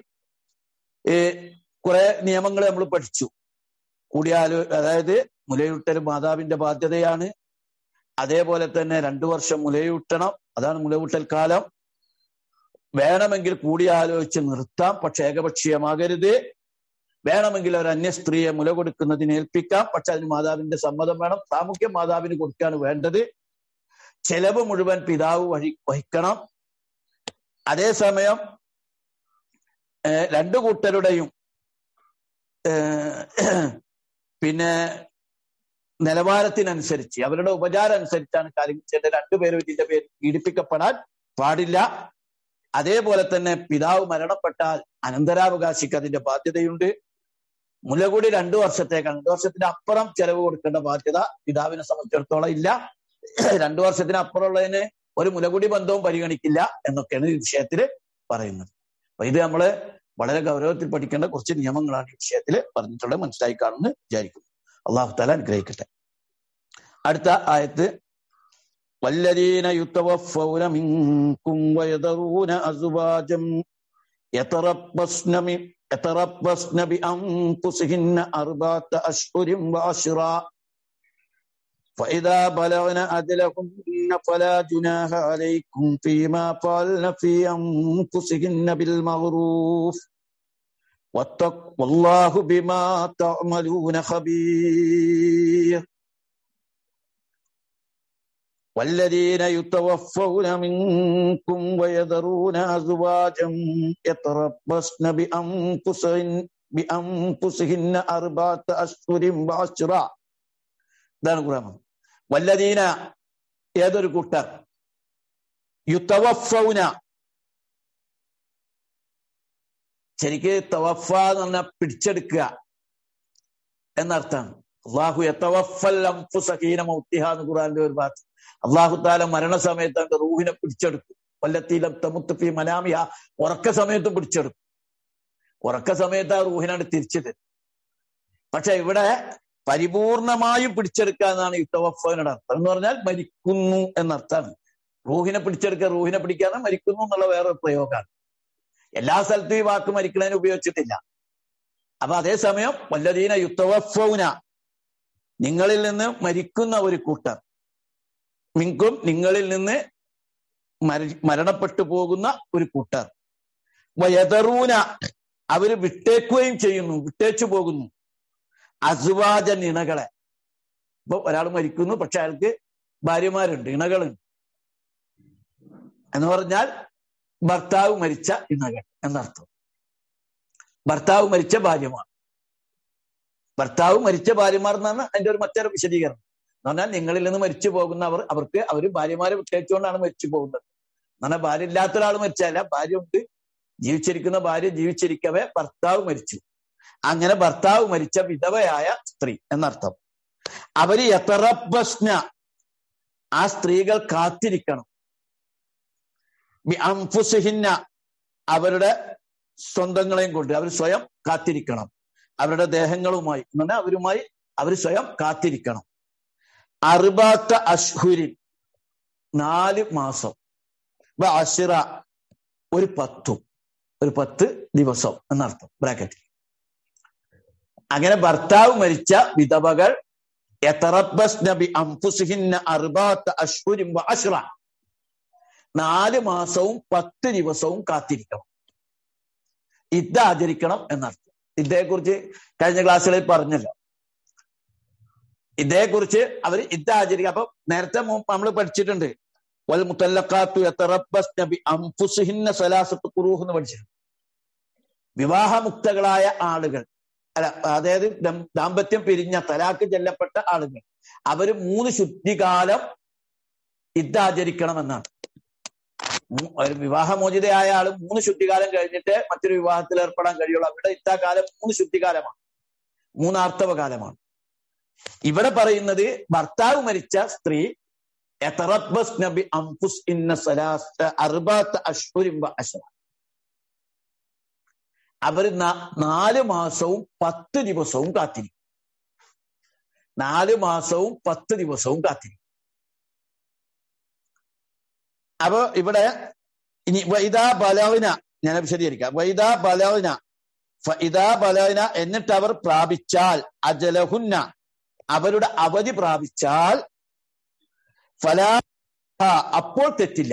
കുറെ നിയമങ്ങൾ നമ്മൾ പഠിച്ചു കൂടിയാലോ അതായത് മുലയൂട്ടൽ മാതാവിന്റെ ബാധ്യതയാണ് അതേപോലെ തന്നെ രണ്ടു വർഷം മുലയൂട്ടണം അതാണ് മുലയൂട്ടൽ കാലം വേണമെങ്കിൽ കൂടിയാലോചിച്ച് നിർത്താം പക്ഷെ ഏകപക്ഷീയമാകരുത് വേണമെങ്കിൽ ഒരു അന്യ സ്ത്രീയെ മുല കൊടുക്കുന്നതിന് ഏൽപ്പിക്കാം പക്ഷെ അതിന് മാതാവിന്റെ സമ്മതം വേണം പ്രാമുഖ്യം മാതാവിന് കൊടുക്കുകയാണ് വേണ്ടത് ചെലവ് മുഴുവൻ പിതാവ് വഴി വഹിക്കണം അതേസമയം രണ്ടു കൂട്ടരുടെയും പിന്നെ നിലവാരത്തിനനുസരിച്ച് അവരുടെ ഉപചാരം അനുസരിച്ചാണ് കാര്യങ്ങൾ ചെയ്യേണ്ടത് രണ്ടുപേരും ഇതിന്റെ പേര് പീഡിപ്പിക്കപ്പെടാൻ പാടില്ല അതേപോലെ തന്നെ പിതാവ് മരണപ്പെട്ടാൽ അനന്തരാവകാശിക്ക് അതിന്റെ ബാധ്യതയുണ്ട് മുലകുടി രണ്ടു വർഷത്തേക്കാണ് രണ്ടു വർഷത്തിന് അപ്പുറം ചെലവ് കൊടുക്കേണ്ട ബാധ്യത പിതാവിനെ സംബന്ധിച്ചിടത്തോളം ഇല്ല രണ്ടു വർഷത്തിന് അപ്പുറമുള്ളതിന് ഒരു മുലകുടി ബന്ധവും പരിഗണിക്കില്ല എന്നൊക്കെയാണ് ഈ വിഷയത്തിൽ പറയുന്നത് അപ്പൊ ഇത് നമ്മള് വളരെ ഗൗരവത്തിൽ പഠിക്കേണ്ട കുറച്ച് നിയമങ്ങളാണ് ഈ വിഷയത്തിൽ പറഞ്ഞിട്ടുള്ളത് മനസ്സിലായി കാണുമെന്ന് വിചാരിക്കുന്നു അള്ളാഹു താല അനുഗ്രഹിക്കട്ടെ അടുത്ത ആയത്ത് والذين يتوفون منكم ويذرون أزواجا يتربصن يتربصن بأنفسهن أربعة أشهر وعشرا فإذا بلغن أجلهن فلا جناح عليكم فيما فعلن في أنفسهن بالمعروف واتقوا والله بما تعملون خبير والذين يتوفون منكم ويذرون أزواجا يتربصن بأنفسهن بأنفسهن أربعة أشهر وعشرا ഇതാണ് ഖുർആൻ വല്ലദീന ഏതൊരു കൂട്ടർ യുത്തവഫൗന ശരിക്ക് തവഫ എന്ന് പറഞ്ഞാൽ പിടിച്ചെടുക്കുക എന്നർത്ഥമാണ് അള്ളാഹു യത്തവഫൽ അംഫുസഹീന മൗത്തിഹ എന്ന് ഖുർആന്റെ ഒരു ഭാഗത്ത് അള്ളാഹു താല മരണസമയത്ത് അവന്റെ റൂഹിനെ പിടിച്ചെടുക്കും വല്ലത്തീലം തമുത്തുഫി മനാമിയ ഉറക്ക സമയത്തും പിടിച്ചെടുക്കും ഉറക്ക സമയത്ത് ആ റൂഹിനാണ് തിരിച്ചു തരും പക്ഷെ ഇവിടെ പരിപൂർണമായും പിടിച്ചെടുക്കുക എന്നാണ് യുദ്ധവഫയുടെ അർത്ഥം എന്ന് പറഞ്ഞാൽ മരിക്കുന്നു എന്നർത്ഥമാണ് റൂഹിനെ പിടിച്ചെടുക്കുക റൂഹിനെ പിടിക്കാതെ മരിക്കുന്നു എന്നുള്ള വേറെ പ്രയോഗമാണ് എല്ലാ സ്ഥലത്തും ഈ വാക്ക് മരിക്കുന്നതിന് ഉപയോഗിച്ചിട്ടില്ല അപ്പൊ അതേസമയം വല്ലതീന യുദ്ധവഫൗന നിങ്ങളിൽ നിന്ന് മരിക്കുന്ന ഒരു കൂട്ടർ മിങ്കും നിങ്ങളിൽ നിന്ന് മരണപ്പെട്ടു പോകുന്ന ഒരു കൂട്ടർ വയതറൂന അവര് വിട്ടേക്കുകയും ചെയ്യുന്നു വിട്ടേച്ചു പോകുന്നു അസുവാജൻ ഇണകളെ ഇപ്പൊ ഒരാൾ മരിക്കുന്നു പക്ഷെ അയാൾക്ക് ഭാര്യമാരുണ്ട് ഇണകളുണ്ട് എന്ന് പറഞ്ഞാൽ ഭർത്താവ് മരിച്ച ഇണകൾ എന്നർത്ഥം ഭർത്താവ് മരിച്ച ഭാര്യമാർ ഭർത്താവ് മരിച്ച ഭാര്യമാർ എന്നാണ് അതിന്റെ ഒരു മറ്റൊരു വിശദീകരണം എന്ന് പറഞ്ഞാൽ നിങ്ങളിൽ നിന്ന് മരിച്ചു പോകുന്നവർ അവർക്ക് അവർ ഭാര്യമാരെ വിട്ടേച്ചുകൊണ്ടാണ് മരിച്ചു പോകുന്നത് എന്ന് പറഞ്ഞാൽ ഭാര്യ ഇല്ലാത്ത ഒരാൾ മരിച്ചല്ല ഭാര്യ ഉണ്ട് ജീവിച്ചിരിക്കുന്ന ഭാര്യ ജീവിച്ചിരിക്കവേ ഭർത്താവ് മരിച്ചു അങ്ങനെ ഭർത്താവ് മരിച്ച വിധവയായ സ്ത്രീ എന്നർത്ഥം അവര് യത്തറബസ്ന ആ സ്ത്രീകൾ കാത്തിരിക്കണം അംഫുസിഹിന്ന അവരുടെ സ്വന്തങ്ങളെയും കൊണ്ട് അവർ സ്വയം കാത്തിരിക്കണം അവരുടെ ദേഹങ്ങളുമായി എന്ന് പറഞ്ഞാൽ അവരുമായി അവർ സ്വയം കാത്തിരിക്കണം അറുപാത്ത അഷ്ഹുരിൻ നാല് മാസം അഷിറ ഒരു പത്തും ഒരു പത്ത് ദിവസം എന്നർത്ഥം ബ്രാക്കറ്റിൽ അങ്ങനെ ഭർത്താവ് മരിച്ച വിധവകൾ നാല് മാസവും പത്ത് ദിവസവും കാത്തിരിക്കണം ഇത് ആചരിക്കണം എന്നർത്ഥം ഇതേക്കുറിച്ച് കഴിഞ്ഞ ക്ലാസ്സുകളിൽ പറഞ്ഞല്ലോ ഇതേക്കുറിച്ച് അവർ ഇത് ആചരിക്കുക അപ്പൊ നേരത്തെ നമ്മൾ പഠിച്ചിട്ടുണ്ട് വൽ മുത്തല്ലക്കാത്തു അംഫുസുഹിന്ന സലാസത്ത് കുറൂഹ് എന്ന് പഠിച്ചിട്ടുണ്ട് വിവാഹമുക്തകളായ ആളുകൾ അല്ല അതായത് ദാമ്പത്യം പിരിഞ്ഞ തലാക്ക് ചെല്ലപ്പെട്ട ആളുകൾ അവര് മൂന്ന് ശുദ്ധികാലം ഇതാചരിക്കണമെന്നാണ് ഒരു വിവാഹമോചിതയായ ആൾ മൂന്ന് ശുദ്ധികാലം കഴിഞ്ഞിട്ട് മറ്റൊരു വിവാഹത്തിൽ ഏർപ്പെടാൻ കഴിയുള്ളൂ അവരുടെ ഇത്താകാലം മൂന്ന് ശുദ്ധികാലമാണ് മൂന്നാർത്തവ കാലമാണ് ഇവിടെ പറയുന്നത് ഭർത്താവ് മരിച്ച സ്ത്രീ നബി അംഫുസ് ഇന്ന സലാസ് അർബാത്ത് അഷ്ഹുരിംബ അശ്വ അവർ നാല് മാസവും പത്ത് ദിവസവും കാത്തിരിക്കും നാല് മാസവും പത്ത് ദിവസവും കാത്തിരിക്കും അപ്പൊ ഇവിടെ ഇനി വൈദാ ബലവിന ഞാൻ വിശദീകരിക്കാം വൈദാ ബലവിന ഇതാ ബലവിന എന്നിട്ട് അവർ പ്രാപിച്ചാൽ അജലഹുന്ന അവരുടെ അവധി പ്രാപിച്ചാൽ ഫലാ അപ്പോൾ തെറ്റില്ല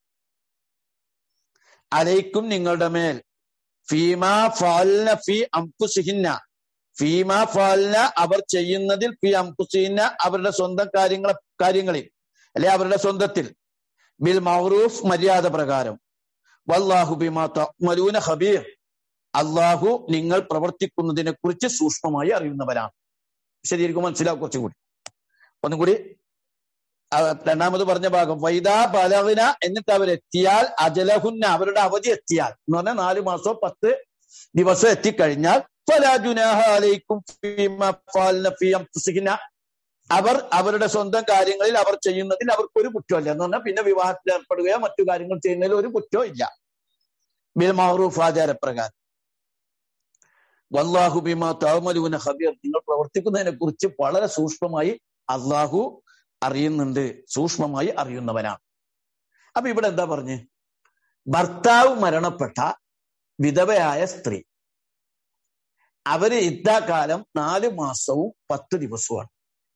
അലൈക്കും നിങ്ങളുടെ മേൽ ഫീമ ഫാലിന ഫി അംഫുസിഹിന്ന ഫീമ ഫാലിന അവർ ചെയ്യുന്നതിൽ ഫി അംഫുസിഹിന്ന അവരുടെ സ്വന്തം കാര്യങ്ങൾ കാര്യങ്ങളിൽ അല്ലെ അവരുടെ സ്വന്തത്തിൽ ബിൽ മൗറൂഫ് മര്യാദ പ്രകാരം വല്ലാഹു ബിമാ തഅ്മലൂന ഖബീർ അള്ളാഹു നിങ്ങൾ പ്രവർത്തിക്കുന്നതിനെ കുറിച്ച് സൂക്ഷ്മമായി അറിയുന്നവരാണ് ശരിയായിരിക്കും മനസ്സിലാവും കുറച്ചുകൂടി ഒന്നും കൂടി രണ്ടാമത് പറഞ്ഞ ഭാഗം വൈദാ ബലവിന എന്നിട്ട് അവരെത്തിയാൽ അജലഹുന്ന അവരുടെ അവധി എത്തിയാൽ എന്ന് പറഞ്ഞാൽ നാലു മാസമോ പത്ത് ദിവസം എത്തിക്കഴിഞ്ഞാൽ അവർ അവരുടെ സ്വന്തം കാര്യങ്ങളിൽ അവർ ചെയ്യുന്നതിൽ അവർക്കൊരു കുറ്റമില്ല എന്ന് പറഞ്ഞാൽ പിന്നെ വിവാഹത്തിൽ ഏർപ്പെടുകയോ മറ്റു കാര്യങ്ങൾ ചെയ്യുന്നതിൽ ഒരു കുറ്റവും ഇല്ല ബിൽ മഹറൂഫ് ആചാരപ്രകാരം വല്ലാഹു ബിമാ താമലൂന ഹബീർ നിങ്ങൾ പ്രവർത്തിക്കുന്നതിനെ കുറിച്ച് വളരെ സൂക്ഷ്മമായി അള്ളാഹു അറിയുന്നുണ്ട് സൂക്ഷ്മമായി അറിയുന്നവനാണ് അപ്പൊ ഇവിടെ എന്താ പറഞ്ഞ് ഭർത്താവ് മരണപ്പെട്ട വിധവയായ സ്ത്രീ അവര് ഇദ്ദാകാലം നാല് മാസവും പത്ത് ദിവസവുമാണ്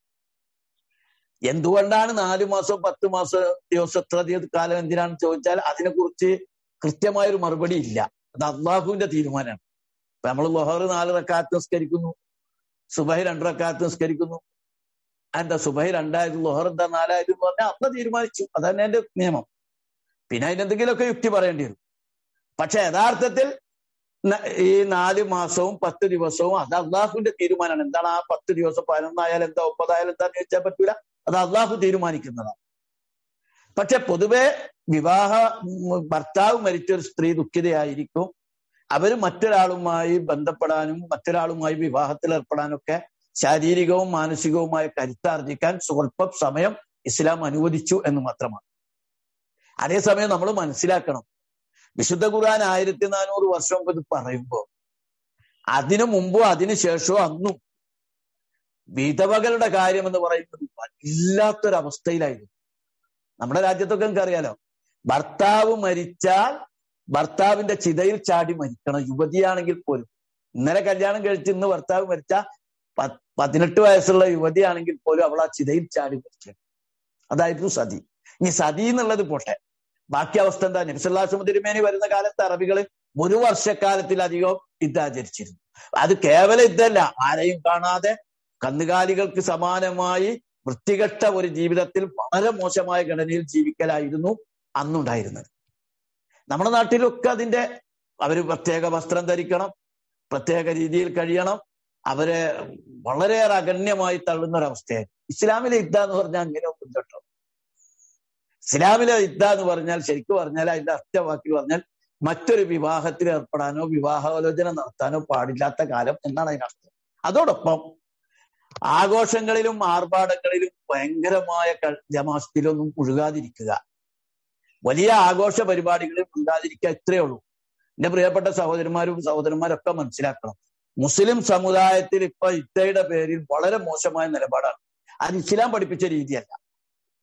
എന്തുകൊണ്ടാണ് നാലു മാസവും പത്ത് മാസം ദിവസം എത്ര കാലം എന്തിനാണെന്ന് ചോദിച്ചാൽ അതിനെക്കുറിച്ച് കൃത്യമായൊരു മറുപടി ഇല്ല അത് അള്ളാഹുവിന്റെ തീരുമാനമാണ് ഇപ്പൊ നമ്മൾ ലൊഹർ നാല് റക്കാത്ത് നിസ്കരിക്കുന്നു സുബഹി രണ്ട് റക്കാത്ത് നിസ്കരിക്കുന്നു എന്താ സുബഹി രണ്ടായിരം ലൊഹർ എന്താ നാലായിരം എന്ന് പറഞ്ഞാൽ അന്ന് തീരുമാനിച്ചു അതന്നെ എന്റെ നിയമം പിന്നെ അതിനെന്തെങ്കിലുമൊക്കെ യുക്തി പറയേണ്ടി വരും പക്ഷെ യഥാർത്ഥത്തിൽ ഈ നാല് മാസവും പത്ത് ദിവസവും അത് അള്ളാഹുവിന്റെ തീരുമാനമാണ് എന്താണ് ആ പത്ത് ദിവസം പതിനൊന്നായാലും എന്താ ഒമ്പതായാലും എന്താന്ന് ചോദിച്ചാൽ പറ്റൂല അത് അള്ളാഹു തീരുമാനിക്കുന്നതാണ് പക്ഷെ പൊതുവെ വിവാഹ ഭർത്താവ് മരിച്ച ഒരു സ്ത്രീ ദുഃഖിതയായിരിക്കും അവർ മറ്റൊരാളുമായി ബന്ധപ്പെടാനും മറ്റൊരാളുമായി വിവാഹത്തിൽ ഏർപ്പെടാനൊക്കെ ശാരീരികവും മാനസികവുമായ കരുത്താർജിക്കാൻ സ്വല്പം സമയം ഇസ്ലാം അനുവദിച്ചു എന്ന് മാത്രമാണ് അതേസമയം നമ്മൾ മനസ്സിലാക്കണം വിശുദ്ധ ഖുർആൻ ആയിരത്തി നാനൂറ് വർഷം മുമ്പ് ഇത് പറയുമ്പോൾ അതിനു മുമ്പോ അതിനു ശേഷവും അന്നും വിധവകളുടെ കാര്യം എന്ന് പറയുന്നത് വല്ലാത്തൊരവസ്ഥയിലായിരുന്നു നമ്മുടെ രാജ്യത്തൊക്കെ നമുക്ക് അറിയാലോ ഭർത്താവ് മരിച്ചാൽ ഭർത്താവിന്റെ ചിതയിൽ ചാടി മരിക്കണം യുവതിയാണെങ്കിൽ പോലും ഇന്നലെ കല്യാണം കഴിച്ച് ഇന്ന് ഭർത്താവ് മരിച്ച പതിനെട്ട് വയസ്സുള്ള യുവതിയാണെങ്കിൽ പോലും അവൾ ആ ചിതയിൽ ചാടി മരിക്കണം അതായിരുന്നു സതി ഇനി സതി എന്നുള്ളത് പോട്ടെ ബാക്കി അവസ്ഥ എന്താ നബിസല്ലാസ്മ തിരുമേനി വരുന്ന കാലത്ത് അറബികൾ ഒരു വർഷക്കാലത്തിലധികം ഇതാചരിച്ചിരുന്നു അത് കേവലം ഇതല്ല ആരെയും കാണാതെ കന്നുകാലികൾക്ക് സമാനമായി വൃത്തികെട്ട ഒരു ജീവിതത്തിൽ വളരെ മോശമായ ഘടനയിൽ ജീവിക്കലായിരുന്നു അന്നുണ്ടായിരുന്നത് നമ്മുടെ നാട്ടിലൊക്കെ അതിന്റെ അവര് പ്രത്യേക വസ്ത്രം ധരിക്കണം പ്രത്യേക രീതിയിൽ കഴിയണം അവരെ വളരെയേറെ അഗണ്യമായി തള്ളുന്ന ഒരവസ്ഥയായിരുന്നു ഇസ്ലാമിലെ യുദ്ധ എന്ന് പറഞ്ഞാൽ അങ്ങനെ ഒന്നും കേട്ടോ ഇസ്ലാമിലെ യുദ്ധ എന്ന് പറഞ്ഞാൽ ശരിക്കും പറഞ്ഞാൽ അതിന്റെ അർത്ഥവാക്കിൽ പറഞ്ഞാൽ മറ്റൊരു വിവാഹത്തിൽ ഏർപ്പെടാനോ വിവാഹാലോചന നടത്താനോ പാടില്ലാത്ത കാലം എന്നാണ് അതിനർത്ഥം അതോടൊപ്പം ആഘോഷങ്ങളിലും ആർഭാടങ്ങളിലും ഭയങ്കരമായ ജമാസത്തിലൊന്നും മുഴുകാതിരിക്കുക വലിയ ആഘോഷ പരിപാടികളിൽ മുഴുകാതിരിക്കുക ഇത്രയേ ഉള്ളൂ എന്റെ പ്രിയപ്പെട്ട സഹോദരന്മാരും സഹോദരന്മാരൊക്കെ മനസ്സിലാക്കണം മുസ്ലിം സമുദായത്തിൽ ഇപ്പൊ ഇത്തയുടെ പേരിൽ വളരെ മോശമായ നിലപാടാണ് അത് ഇസ്ലാം പഠിപ്പിച്ച രീതിയല്ല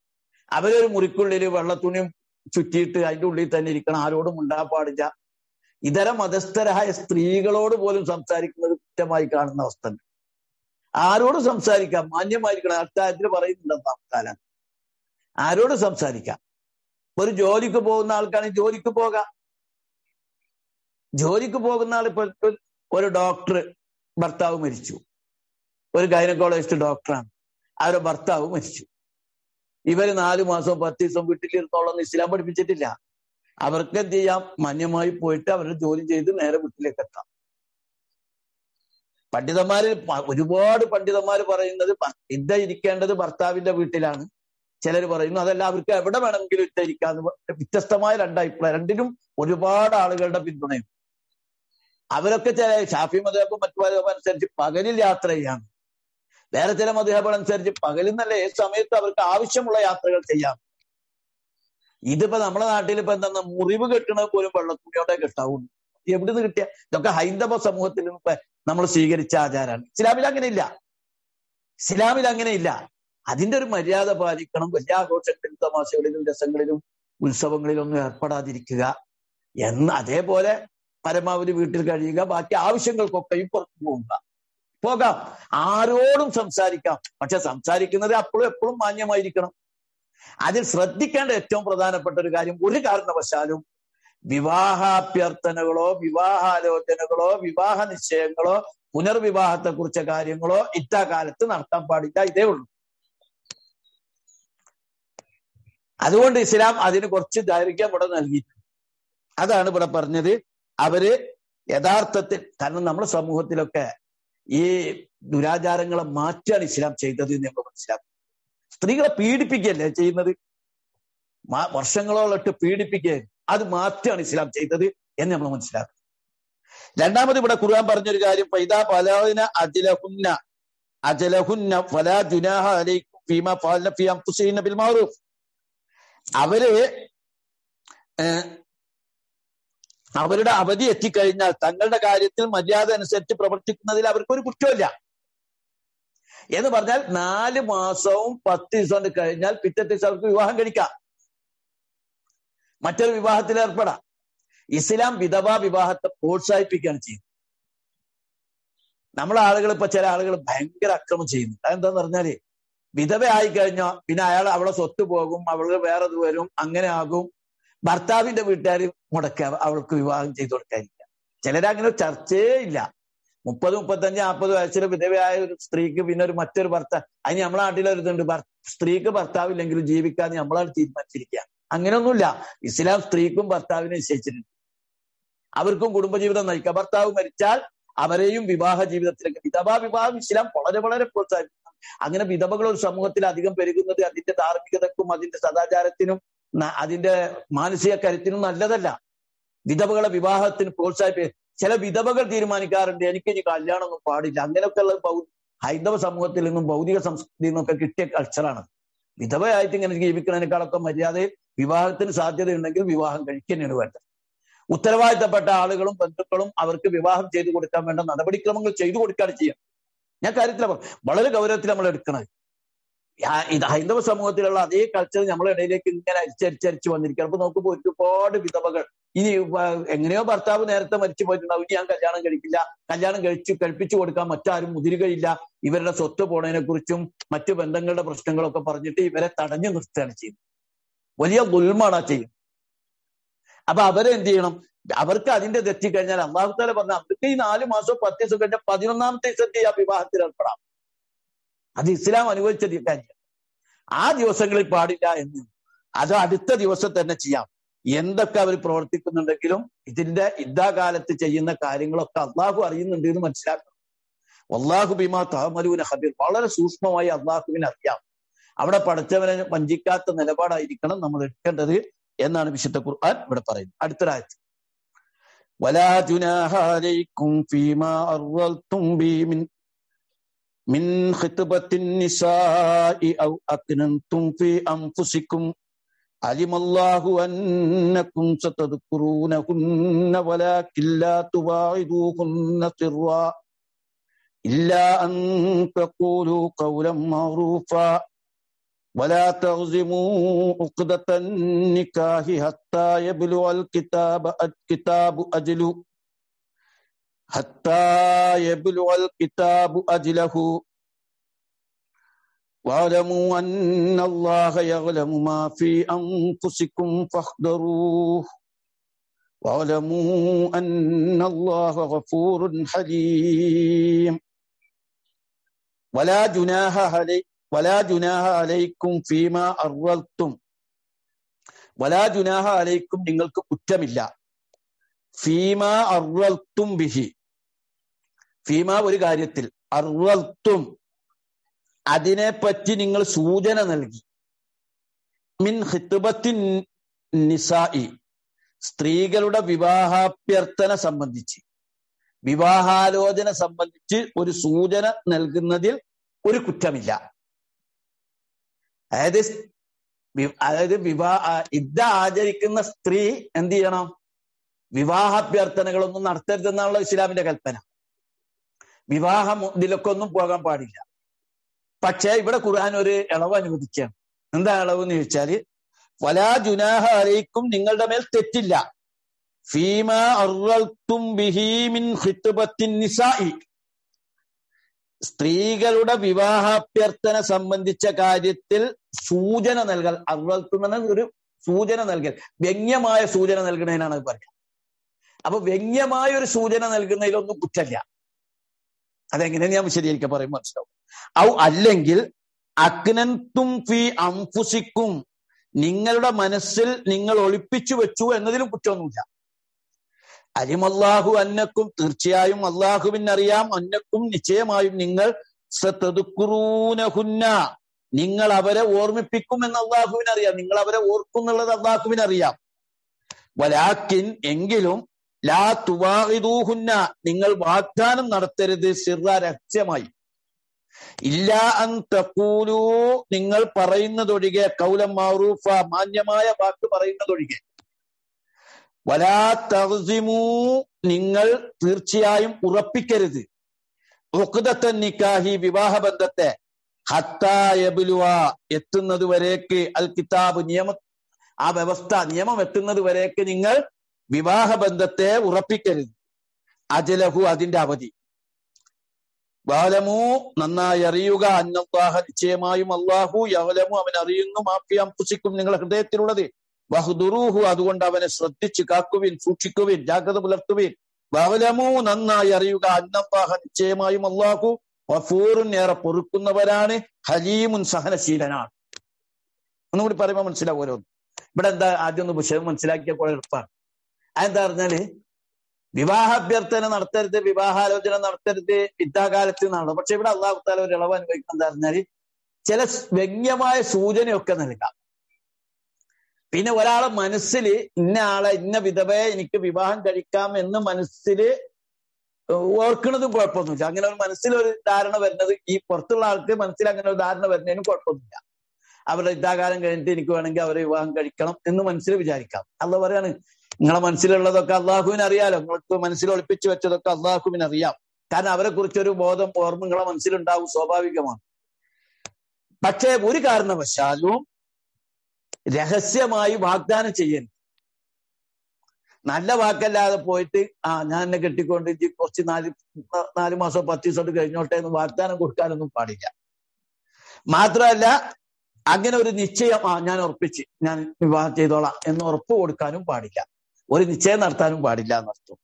അവരൊരു മുറിക്കുള്ളിൽ വെള്ളത്തുണിയും ചുറ്റിയിട്ട് അതിന്റെ ഉള്ളിൽ തന്നെ ഇരിക്കണം ആരോടും ഉണ്ടാൻ പാടില്ല ഇതര മതസ്ഥരായ സ്ത്രീകളോട് പോലും സംസാരിക്കുന്നത് കുറ്റമായി കാണുന്ന അവസ്ഥ ഉണ്ട് ആരോട് സംസാരിക്കാം മാന്യമായിരിക്കണം അത്താഴത്തിൽ പറയുന്നുണ്ടെന്ന് കാലം ആരോട് സംസാരിക്കാം ഒരു ജോലിക്ക് പോകുന്ന ആൾക്കാണെങ്കിൽ ജോലിക്ക് പോകാം ജോലിക്ക് പോകുന്ന ആൾ ഇപ്പൊ ഒരു ഡോക്ടർ ഭർത്താവ് മരിച്ചു ഒരു ഗൈനക്കോളജിസ്റ്റ് ഡോക്ടറാണ് അവരുടെ ഭർത്താവ് മരിച്ചു ഇവര് നാലു മാസം പത്ത് ദിവസം വീട്ടിലിരുന്നോളം ഇസ്ലാം പഠിപ്പിച്ചിട്ടില്ല അവർക്ക് എന്ത് ചെയ്യാം മാന്യമായി പോയിട്ട് അവരുടെ ജോലി ചെയ്ത് നേരെ വീട്ടിലേക്ക് എത്താം പണ്ഡിതന്മാര് ഒരുപാട് പണ്ഡിതന്മാര് പറയുന്നത് ഇദ്ദ ഇരിക്കേണ്ടത് ഭർത്താവിന്റെ വീട്ടിലാണ് ചിലർ പറയുന്നു അതല്ല അവർക്ക് എവിടെ വേണമെങ്കിലും ഇദ്ദ ഇരിക്കാന്ന് വ്യത്യസ്തമായ രണ്ട് അഭിപ്രായം രണ്ടിനും ഒരുപാട് ആളുകളുടെ പിന്തുണയും അവരൊക്കെ ചില ഷാഫി മതേബും മറ്റു മതേബും അനുസരിച്ച് പകലിൽ യാത്ര ചെയ്യാണ് വേറെ ചില മതേബുകൾ അനുസരിച്ച് പകലിൽ നിന്നല്ല ഏത് സമയത്ത് അവർക്ക് ആവശ്യമുള്ള യാത്രകൾ ചെയ്യാം ഇതിപ്പോ നമ്മുടെ നാട്ടിൽ ഇപ്പൊ എന്താ മുറിവ് കെട്ടണത് പോലും വെള്ളത്തുണിയോടെ കെട്ടാവുന്നു എവിടുന്ന് കിട്ടിയ ഇതൊക്കെ ഹൈന്ദവ സമൂഹത്തിൽ നമ്മൾ സ്വീകരിച്ച ആചാരമാണ് ഇസ്ലാമിൽ അങ്ങനെ ഇല്ല ഇസ്ലാമിൽ അങ്ങനെ ഇല്ല അതിന്റെ ഒരു മര്യാദ പാലിക്കണം വലിയ ആഘോഷങ്ങളിലും തമാശകളിലും രസങ്ങളിലും ഉത്സവങ്ങളിലൊന്നും ഏർപ്പെടാതിരിക്കുക എന്ന് അതേപോലെ പരമാവധി വീട്ടിൽ കഴിയുക ബാക്കി ആവശ്യങ്ങൾക്കൊക്കെയും പുറത്തു പോകുക പോകാം ആരോടും സംസാരിക്കാം പക്ഷെ സംസാരിക്കുന്നത് അപ്പോഴും എപ്പോഴും മാന്യമായിരിക്കണം അതിൽ ശ്രദ്ധിക്കേണ്ട ഏറ്റവും പ്രധാനപ്പെട്ട ഒരു കാര്യം ഒരു കാരണവശാലും വിവാഹാഭ്യർത്ഥനകളോ വിവാഹാലോചനകളോ വിവാഹ നിശ്ചയങ്ങളോ പുനർവിവാഹത്തെ കുറിച്ച കാര്യങ്ങളോ ഇത്താകാലത്ത് നടത്താൻ പാടില്ല ഇതേ ഉള്ളൂ അതുകൊണ്ട് ഇസ്ലാം അതിന് കുറച്ച് ദൈർഘ്യം ഇവിടെ നൽകിയിട്ടുണ്ട് അതാണ് ഇവിടെ പറഞ്ഞത് അവര് യഥാർത്ഥത്തിൽ കാരണം നമ്മുടെ സമൂഹത്തിലൊക്കെ ഈ ദുരാചാരങ്ങളെ മാറ്റാണ് ഇസ്ലാം ചെയ്തത് എന്ന് നമ്മൾ മനസ്സിലാക്കും സ്ത്രീകളെ പീഡിപ്പിക്കുകയല്ലേ ചെയ്യുന്നത് വർഷങ്ങളോളം ഇട്ട് പീഡിപ്പിക്കുകയായിരുന്നു അത് മാറ്റാണ് ഇസ്ലാം ചെയ്തത് എന്ന് നമ്മൾ മനസ്സിലാക്കും രണ്ടാമത് ഇവിടെ ഖുർആൻ പറഞ്ഞൊരു കാര്യം പൈതാ പലാവിന അജലഹുന്ന അജലഹുന്ന ഫലാ ജുനാഹ അലൈക്കും ഫീമ ഫാലന ഫീ അൻഫുസിഹിന്ന ബിൽ മഅറൂഫ് അവര് അവരുടെ അവധി എത്തിക്കഴിഞ്ഞാൽ തങ്ങളുടെ കാര്യത്തിൽ മര്യാദ അനുസരിച്ച് പ്രവർത്തിക്കുന്നതിൽ അവർക്കൊരു കുറ്റമില്ല എന്ന് പറഞ്ഞാൽ നാല് മാസവും പത്ത് ദിവസം കൊണ്ട് കഴിഞ്ഞാൽ പിറ്റത്തെ ദിവസം അവർക്ക് വിവാഹം കഴിക്കാം മറ്റൊരു വിവാഹത്തിൽ ഏർപ്പെടാം ഇസ്ലാം വിധവാ വിവാഹത്തെ പ്രോത്സാഹിപ്പിക്കുകയാണ് ചെയ്യുന്നത് നമ്മളെ ആളുകൾ ഇപ്പൊ ചില ആളുകൾ ഭയങ്കര അക്രമം ചെയ്യുന്നു അതെന്താന്ന് പറഞ്ഞാല് വിധവ ആയി കഴിഞ്ഞാൽ പിന്നെ അയാൾ അവളെ സ്വത്ത് പോകും അവൾക്ക് വേറെ ഇത് വരും അങ്ങനെ ആകും ഭർത്താവിന്റെ വീട്ടുകാർ മുടക്ക അവൾക്ക് വിവാഹം ചെയ്തു കൊടുക്കാനില്ല ചിലരങ്ങനെ ചർച്ചയേ ഇല്ല മുപ്പത് മുപ്പത്തഞ്ച് നാൽപ്പത് വയസ്സിൽ വിധവയായ ഒരു സ്ത്രീക്ക് പിന്നെ ഒരു മറ്റൊരു ഭർത്താവ് അതിന് നമ്മളെ നാട്ടിലൊരു ഇതുണ്ട് സ്ത്രീക്ക് ഭർത്താവില്ലെങ്കിലും ജീവിക്കാന്ന് നമ്മളാണ് തീരുമാനിച്ചിരിക്കുക അങ്ങനെയൊന്നുമില്ല ഇസ്ലാം സ്ത്രീക്കും ഭർത്താവിനെ നിശ്ചയിച്ചിട്ടുണ്ട് അവർക്കും കുടുംബജീവിതം നയിക്കാം ഭർത്താവ് മരിച്ചാൽ അവരെയും വിവാഹ ജീവിതത്തിലേക്ക് വിധവാ വിവാഹം ഇസ്ലാം വളരെ വളരെ പ്രോത്സാഹിപ്പിക്കുന്നു അങ്ങനെ വിധവകൾ ഒരു സമൂഹത്തിൽ അധികം പെരുകുന്നത് അതിന്റെ ധാർമ്മികതക്കും അതിന്റെ സദാചാരത്തിനും അതിന്റെ മാനസിക കരുത്തിനും നല്ലതല്ല വിധവകളെ വിവാഹത്തിന് പ്രോത്സാഹിപ്പിക്കുക ചില വിധവകൾ തീരുമാനിക്കാറുണ്ട് എനിക്ക് ഇനി കല്യാണമൊന്നും പാടില്ല അങ്ങനെയൊക്കെയുള്ള ഹൈന്ദവ സമൂഹത്തിൽ നിന്നും ഭൗതിക സംസ്കൃതിയിൽ നിന്നൊക്കെ കിട്ടിയ കൾച്ചറാണ് വിധവയായിട്ട് ഇങ്ങനെ ജീവിക്കുന്നതിനേക്കാളൊക്കെ മര്യാദയിൽ വിവാഹത്തിന് സാധ്യതയുണ്ടെങ്കിൽ വിവാഹം കഴിക്കുന്നതിന് വേണ്ടത് ഉത്തരവാദിത്തപ്പെട്ട ആളുകളും ബന്ധുക്കളും അവർക്ക് വിവാഹം ചെയ്തു കൊടുക്കാൻ വേണ്ട നടപടിക്രമങ്ങൾ ചെയ്തു കൊടുക്കുകയാണ് ചെയ്യുക ഞാൻ കാര്യത്തിൽ വളരെ ഗൗരവത്തിൽ നമ്മൾ എടുക്കണത് ഇത് ഹൈന്ദവ സമൂഹത്തിലുള്ള അതേ കൾച്ചർ നമ്മളെ ഇടയിലേക്ക് ഇങ്ങനെ അരിച്ചരിച്ചരിച്ച് വന്നിരിക്കുകയാണ് അപ്പൊ നോക്കുമ്പോൾ ഒരുപാട് വിധവകൾ ഇനി എങ്ങനെയോ ഭർത്താവ് നേരത്തെ മരിച്ചു പോയിട്ടുണ്ടാവും ഇനി ഞാൻ കല്യാണം കഴിക്കില്ല കല്യാണം കഴിച്ചു കഴിപ്പിച്ചു കൊടുക്കാൻ മറ്റാരും മുതിരുകയില്ല ഇവരുടെ സ്വത്ത് പോണതിനെ കുറിച്ചും മറ്റു ബന്ധങ്ങളുടെ പ്രശ്നങ്ങളൊക്കെ പറഞ്ഞിട്ട് ഇവരെ തടഞ്ഞു നിർത്തുകയാണ് ചെയ്യുന്നത് വലിയ ഗുൽമാണ് ചെയ്യുന്നത് അപ്പൊ അവരെന്ത് ചെയ്യണം അവർക്ക് അതിന്റെ തെറ്റിക്കഴിഞ്ഞാൽ അള്ളാഹുത്താല പറഞ്ഞ അവർക്ക് ഈ നാല് മാസം പത്ത് ദിവസം കഴിഞ്ഞാൽ പതിനൊന്നാമത്തെ ദിവസത്തെ ആ വിവാഹത്തിൽ ഏർപ്പെടാം അത് ഇസ്ലാം അനുവദിച്ച കാര്യം ആ ദിവസങ്ങളിൽ പാടില്ല എന്ന് അത് അടുത്ത ദിവസം തന്നെ ചെയ്യാം എന്തൊക്കെ അവർ പ്രവർത്തിക്കുന്നുണ്ടെങ്കിലും ഇതിന്റെ യുദ്ധാകാലത്ത് ചെയ്യുന്ന കാര്യങ്ങളൊക്കെ അള്ളാഹു അറിയുന്നുണ്ട് എന്ന് മനസ്സിലാക്കണം അള്ളാഹു ബിമാ തഹമലൂന ഹബീർ വളരെ സൂക്ഷ്മമായി അള്ളാഹുവിനെ അറിയാം അവിടെ പഠിച്ചവനെ വഞ്ചിക്കാത്ത നിലപാടായിരിക്കണം നമ്മൾ എടുക്കേണ്ടത് എന്നാണ് വിശുദ്ധ ഖുർആൻ ഇവിടെ പറയുന്നത് അടുത്തൊരാഴ്ച ولا جناح عليكم فيما أرلتم به من من خطبة النساء أو أكننتم في أنفسكم علم الله أنكم ستذكرونهن ولكن لا تواعدوهن سرا إلا أن تقولوا قولا معروفا ولا تغزموا عقدة النكاح حتى يبلغ الكتاب الكتاب أجله حتى يبلغ الكتاب أجله واعلموا أن الله يعلم ما في أنفسكم فاحذروه واعلموا أن الله غفور حليم ولا جناح علي ولا جناح عليكم فيما أرلتم ولا جناح عليكم നിങ്ങൾക്ക് കുറ്റമില്ല ഫീമ അർവൽത്തും ബിഹി ഫീമ ഒരു കാര്യത്തിൽ അർവൽത്തും അതിനെപ്പറ്റി നിങ്ങൾ സൂചന നൽകി മിൻ ഹിത്തുബത്തിൻ നിസായി സ്ത്രീകളുടെ വിവാഹാഭ്യർത്ഥന സംബന്ധിച്ച് വിവാഹാലോചന സംബന്ധിച്ച് ഒരു സൂചന നൽകുന്നതിൽ ഒരു കുറ്റമില്ല അതായത് അതായത് വിവാഹ ഇദ്ദ ആചരിക്കുന്ന സ്ത്രീ എന്ത് ചെയ്യണം വിവാഹാഭ്യർത്ഥനകളൊന്നും നടത്തരുതെന്നുള്ള ഇസ്ലാമിന്റെ കൽപ്പന വിവാഹം ഇതിലൊക്കെ ഒന്നും പോകാൻ പാടില്ല പക്ഷേ ഇവിടെ ഖുർആൻ ഒരു ഇളവ് അനുവദിക്കുകയാണ് എന്താ ഇളവ് എന്ന് ചോദിച്ചാല് വലാ ജുനാഹ അലൈക്കും നിങ്ങളുടെ മേൽ തെറ്റില്ല ഫീമ അർവൽത്തും ബിഹീമിൻ ഹിത്തുബത്തിൻ നിസായി സ്ത്രീകളുടെ വിവാഹാഭ്യർത്ഥന സംബന്ധിച്ച കാര്യത്തിൽ സൂചന നൽകൽ അർവൽത്തും എന്ന ഒരു സൂചന നൽകൽ വ്യംഗ്യമായ സൂചന നൽകുന്നതിനാണ് പറയുക അപ്പൊ വ്യംഗ്യമായ ഒരു സൂചന നൽകുന്നതിലൊന്നും കുറ്റല്ല അതെങ്ങനെ ഞാൻ വിശദീകരിക്കാൻ പറയും മനസ്സിലാവും ഔ അല്ലെങ്കിൽ അഗ്നന്തും ഫി അംഫുസിക്കും നിങ്ങളുടെ മനസ്സിൽ നിങ്ങൾ ഒളിപ്പിച്ചു വെച്ചു എന്നതിലും കുറ്റമൊന്നുമില്ല അലിമല്ലാഹു അന്നക്കും തീർച്ചയായും അള്ളാഹുവിനറിയാം അന്നക്കും നിശ്ചയമായും നിങ്ങൾ സത്തതുക്കുറൂനഹുന്ന നിങ്ങൾ അവരെ ഓർമ്മിപ്പിക്കും എന്ന് അള്ളാഹുവിനറിയാം നിങ്ങൾ അവരെ ഓർക്കും എന്നുള്ളത് അള്ളാഹുവിനറിയാം വലാക്കിൻ എങ്കിലും ലാ തുവാഹിദൂഹുന്ന നിങ്ങൾ വാഗ്ദാനം നടത്തരുത് സിറ രഹസ്യമായി ഇല്ല അൻ തക്കൂലൂ നിങ്ങൾ പറയുന്നതൊഴികെ കൗലം മാറൂഫ മാന്യമായ വാക്ക് പറയുന്നതൊഴികെ വലാ തഹസിമൂ നിങ്ങൾ തീർച്ചയായും ഉറപ്പിക്കരുത് ഉഖ്ദത്തൻ നിക്കാഹി വിവാഹബന്ധത്തെ ഹത്തായബിലുവ എത്തുന്നത് വരേക്ക് അൽ കിതാബ് നിയമ ആ വ്യവസ്ഥ നിയമം എത്തുന്നത് വരേക്ക് നിങ്ങൾ വിവാഹബന്ധത്തെ ഉറപ്പിക്കരുത് അജലഹു അതിന്റെ അവധി വാലമു നന്നായി അറിയുക അന്നല്ലാഹ നിശ്ചയമായും അള്ളാഹു യവലമു അവൻ അറിയുന്നു മാഫി അംപുസിക്കും നിങ്ങളുടെ ഹൃദയത്തിലുള്ളത് വഹുദുറൂഹു അതുകൊണ്ട് അവനെ ശ്രദ്ധിച്ച് കാക്കുവിൻ സൂക്ഷിക്കുവിൻ ജാഗ്രത പുലർത്തുവിൻ വഹലമു നന്നായി അറിയുക അന്നല്ലാഹ നിശ്ചയമായും അള്ളാഹു വഫൂറുൻ ഏറെ പൊറുക്കുന്നവരാണ് ഹലീമുൻ സഹനശീലനാണ് ഒന്നുകൂടി പറയുമ്പോൾ മനസ്സിലാവും ഓരോന്ന് ഇവിടെ എന്താ ആദ്യം ഒന്ന് വിഷയം മനസ്സിലാക്കിയ കുറെ എളുപ്പമാണ് അതെന്താ പറഞ്ഞാല് വിവാഹാഭ്യർത്ഥന നടത്തരുത് വിവാഹാലോചന നടത്തരുത് യുദ്ധാകാലത്ത് നടന്നു പക്ഷെ ഇവിടെ അള്ളാഹു താല ഒരു ഇളവ് അനുഭവിക്കുന്നത് എന്താ പറഞ്ഞാല് ചില വ്യംഗ്യമായ സൂചനയൊക്കെ നൽകാം പിന്നെ ഒരാളെ മനസ്സിൽ ഇന്ന ആളെ ഇന്ന വിധവയെ എനിക്ക് വിവാഹം കഴിക്കാം എന്ന് മനസ്സിൽ ഓർക്കുന്നതും കുഴപ്പമൊന്നുമില്ല അങ്ങനെ ഒരു മനസ്സിൽ ഒരു ധാരണ വരുന്നത് ഈ പുറത്തുള്ള ആൾക്ക് മനസ്സിൽ അങ്ങനെ ഒരു ധാരണ വരുന്നതിനും കുഴപ്പമൊന്നുമില്ല അവരുടെ യുദ്ധാകാലം കഴിഞ്ഞിട്ട് എനിക്ക് വേണമെങ്കിൽ അവരെ വിവാഹം കഴിക്കണം എന്ന് മനസ്സിൽ വിചാരിക്കാം അല്ല പറയാണ് നിങ്ങളെ മനസ്സിലുള്ളതൊക്കെ അള്ളാഹുവിന് അറിയാലോ നിങ്ങൾക്ക് മനസ്സിൽ ഒളിപ്പിച്ചു വെച്ചതൊക്കെ അള്ളാഹുവിന് അറിയാം കാരണം അവരെ കുറിച്ചൊരു ബോധം ഓർമ്മ നിങ്ങളെ മനസ്സിലുണ്ടാവും സ്വാഭാവികമാണ് പക്ഷേ ഒരു കാരണവശാലും രഹസ്യമായി വാഗ്ദാനം ചെയ്യരുത് നല്ല വാക്കല്ലാതെ പോയിട്ട് ആ ഞാൻ എന്നെ കെട്ടിക്കൊണ്ട് കുറച്ച് നാല് നാല് മാസം പത്ത് ദിവസം കഴിഞ്ഞോട്ടെ എന്ന് വാഗ്ദാനം കൊടുക്കാനൊന്നും പാടില്ല മാത്രമല്ല അങ്ങനെ ഒരു നിശ്ചയം ആ ഞാൻ ഉറപ്പിച്ച് ഞാൻ വിവാഹം ചെയ്തോളാം എന്ന് ഉറപ്പ് കൊടുക്കാനും പാടില്ല ഒരു നിശ്ചയം നടത്താനും പാടില്ല എന്നർത്ഥം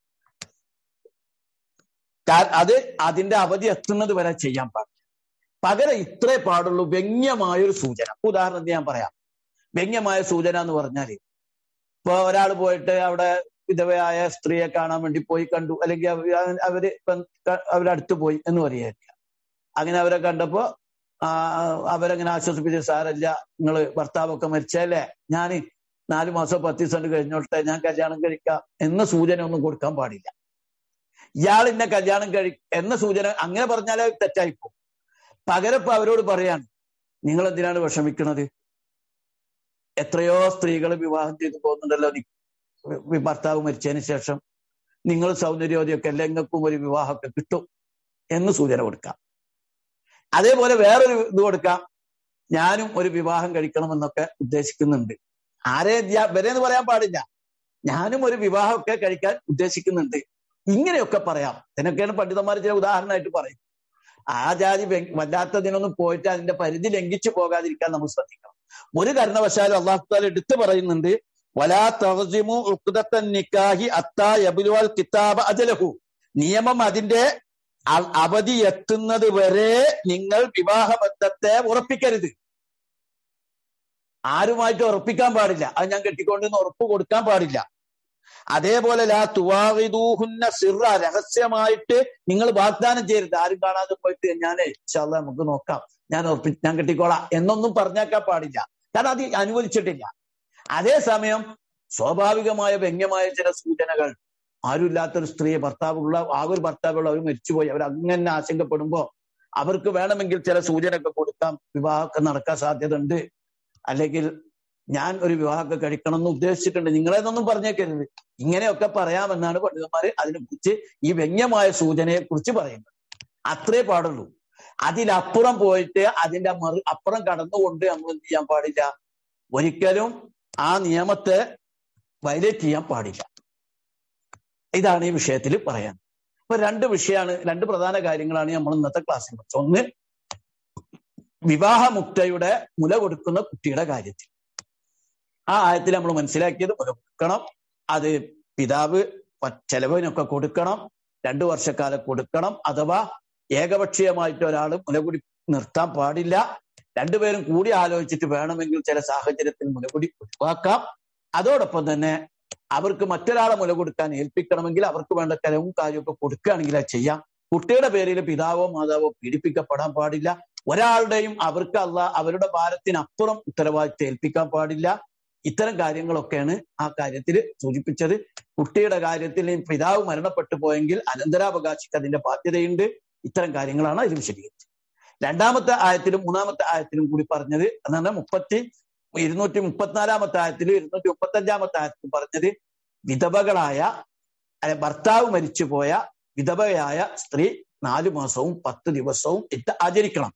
അത് അതിന്റെ അവധി എത്തുന്നത് വരെ ചെയ്യാൻ പാടില്ല പകരം ഇത്രേ പാടുള്ളൂ വ്യംഗ്യമായൊരു സൂചന ഉദാഹരണത്തിന് ഞാൻ പറയാം വ്യംഗ്യമായ സൂചന എന്ന് പറഞ്ഞാല് ഇപ്പൊ ഒരാൾ പോയിട്ട് അവിടെ വിധവയായ സ്ത്രീയെ കാണാൻ വേണ്ടി പോയി കണ്ടു അല്ലെങ്കിൽ അവര് അവരടുത്ത് പോയി എന്ന് പറയായിരിക്കാം അങ്ങനെ അവരെ കണ്ടപ്പോ അവരങ്ങനെ ആശ്വസിപ്പിച്ച് സാരല്ല നിങ്ങൾ ഭർത്താവൊക്കെ മരിച്ചല്ലേ ഞാൻ നാല് മാസം പത്ത് ദിവസം കഴിഞ്ഞോട്ടെ ഞാൻ കല്യാണം കഴിക്കാം എന്ന സൂചന ഒന്നും കൊടുക്കാൻ പാടില്ല ഇയാൾ ഇന്നെ കല്യാണം കഴി എന്ന സൂചന അങ്ങനെ പറഞ്ഞാലേ തെറ്റായിപ്പോ പകരം ഇപ്പൊ അവരോട് പറയാണ് നിങ്ങൾ എന്തിനാണ് വിഷമിക്കുന്നത് എത്രയോ സ്ത്രീകൾ വിവാഹം ചെയ്തു പോകുന്നുണ്ടല്ലോ ഭർത്താവ് മരിച്ചതിന് ശേഷം നിങ്ങൾ സൗന്ദര്യോദയൊക്കെ അല്ല നിങ്ങൾക്കും ഒരു വിവാഹമൊക്കെ കിട്ടും എന്ന് സൂചന കൊടുക്കാം അതേപോലെ വേറൊരു ഇത് കൊടുക്കാം ഞാനും ഒരു വിവാഹം കഴിക്കണമെന്നൊക്കെ ഉദ്ദേശിക്കുന്നുണ്ട് ആരെ വരെന്ന് പറയാൻ പാടില്ല ഞാനും ഒരു വിവാഹമൊക്കെ കഴിക്കാൻ ഉദ്ദേശിക്കുന്നുണ്ട് ഇങ്ങനെയൊക്കെ പറയാം ഇതിനൊക്കെയാണ് പണ്ഡിതന്മാർ ചില ഉദാഹരണമായിട്ട് പറയും ആ ജാതി വല്ലാത്തതിനൊന്നും പോയിട്ട് അതിന്റെ പരിധി ലംഘിച്ചു പോകാതിരിക്കാൻ നമ്മൾ ശ്രദ്ധിക്കണം ഒരു കാരണവശാലും അള്ളാഹു താല എടുത്തു പറയുന്നുണ്ട് വലാ തർജിമു ഉഖ്ദത്തൻ നിക്കാഹി അത്താ യബ്ലുവൽ കിതാബ അജലഹു നിയമം അതിന്റെ അവധി എത്തുന്നത് വരെ നിങ്ങൾ വിവാഹബന്ധത്തെ ഉറപ്പിക്കരുത് ആരുമായിട്ട് ഉറപ്പിക്കാൻ പാടില്ല അത് ഞാൻ കെട്ടിക്കൊണ്ടെന്ന് ഉറപ്പ് കൊടുക്കാൻ പാടില്ല അതേപോലെ ലാ തുവാഹിദൂഹുന്ന സിറ രഹസ്യമായിട്ട് നിങ്ങൾ വാഗ്ദാനം ചെയ്യരുത് ആരും കാണാതെ പോയിട്ട് ഞാനേ ഇൻഷാല്ല നമുക്ക് നോക്കാം ഞാൻ ഉറപ്പി ഞാൻ കെട്ടിക്കോളാം എന്നൊന്നും പറഞ്ഞേക്കാൻ പാടില്ല കാരണം അത് അനുവദിച്ചിട്ടില്ല അതേസമയം സ്വാഭാവികമായ വ്യംഗ്യമായ ചില സൂചനകൾ ആരുമില്ലാത്തൊരു സ്ത്രീയെ ഭർത്താവുള്ള ആ ഒരു ഭർത്താവുള്ള അവർ മരിച്ചുപോയി അവർ അങ്ങനെ ആശങ്കപ്പെടുമ്പോ അവർക്ക് വേണമെങ്കിൽ ചില സൂചനയൊക്കെ കൊടുക്കാം വിവാഹമൊക്കെ നടക്കാൻ സാധ്യത ഉണ്ട് അല്ലെങ്കിൽ ഞാൻ ഒരു വിവാഹമൊക്കെ കഴിക്കണം എന്ന് ഉദ്ദേശിച്ചിട്ടുണ്ട് നിങ്ങളെന്നൊന്നും പറഞ്ഞേക്കരുത് ഇങ്ങനെയൊക്കെ പറയാമെന്നാണ് പണ്ഡിതന്മാര് അതിനെക്കുറിച്ച് ഈ വ്യംഗ്യമായ സൂചനയെ കുറിച്ച് പറയുന്നത് അത്രേ പാടുള്ളൂ അതിലപ്പുറം പോയിട്ട് അതിന്റെ മറു അപ്പുറം കടന്നുകൊണ്ട് നമ്മൾ എന്ത് ചെയ്യാൻ പാടില്ല ഒരിക്കലും ആ നിയമത്തെ വയലേറ്റ് ചെയ്യാൻ പാടില്ല ഇതാണ് ഈ വിഷയത്തിൽ പറയാൻ അപ്പൊ രണ്ട് വിഷയമാണ് രണ്ട് പ്രധാന കാര്യങ്ങളാണ് നമ്മൾ ഇന്നത്തെ ക്ലാസ്സിൽ പഠിച്ചത് ഒന്ന് വിവാഹമുക്തയുടെ മുല കൊടുക്കുന്ന കുട്ടിയുടെ കാര്യത്തിൽ ആ ആയത്തിൽ നമ്മൾ മനസ്സിലാക്കിയത് മുല കൊടുക്കണം അത് പിതാവ് ചെലവിനൊക്കെ കൊടുക്കണം രണ്ടു വർഷക്കാലം കൊടുക്കണം അഥവാ ഏകപക്ഷീയമായിട്ട് ഒരാൾ മുലകുടി നിർത്താൻ പാടില്ല രണ്ടുപേരും കൂടി ആലോചിച്ചിട്ട് വേണമെങ്കിൽ ചില സാഹചര്യത്തിൽ മുലകുടി ഒഴിവാക്കാം അതോടൊപ്പം തന്നെ അവർക്ക് മറ്റൊരാളെ മുല കൊടുക്കാൻ ഏൽപ്പിക്കണമെങ്കിൽ അവർക്ക് വേണ്ട ചെലവും കാര്യമൊക്കെ കൊടുക്കുകയാണെങ്കിൽ അത് ചെയ്യാം കുട്ടിയുടെ പേരിൽ പിതാവോ മാതാവോ പീഡിപ്പിക്കപ്പെടാൻ പാടില്ല ഒരാളുടെയും അവർക്ക് അല്ല അവരുടെ ഭാരത്തിനപ്പുറം ഉത്തരവാദിത്തം ഏൽപ്പിക്കാൻ പാടില്ല ഇത്തരം കാര്യങ്ങളൊക്കെയാണ് ആ കാര്യത്തിൽ സൂചിപ്പിച്ചത് കുട്ടിയുടെ കാര്യത്തിൽ പിതാവ് മരണപ്പെട്ടു പോയെങ്കിൽ അനന്തരാവകാശിക്ക് അതിന്റെ ബാധ്യതയുണ്ട് ഇത്തരം കാര്യങ്ങളാണ് അതിൽ വിശദീകരിച്ചത് രണ്ടാമത്തെ ആയത്തിലും മൂന്നാമത്തെ ആയത്തിലും കൂടി പറഞ്ഞത് എന്നാണ് മുപ്പത്തി ഇരുന്നൂറ്റി മുപ്പത്തിനാലാമത്തെ ആയത്തിലും ഇരുന്നൂറ്റി മുപ്പത്തി അഞ്ചാമത്തെ ആയത്തിലും പറഞ്ഞത് വിധവകളായ അല്ലെ ഭർത്താവ് മരിച്ചുപോയ വിധവയായ സ്ത്രീ നാലു മാസവും പത്ത് ദിവസവും ഇട്ട് ആചരിക്കണം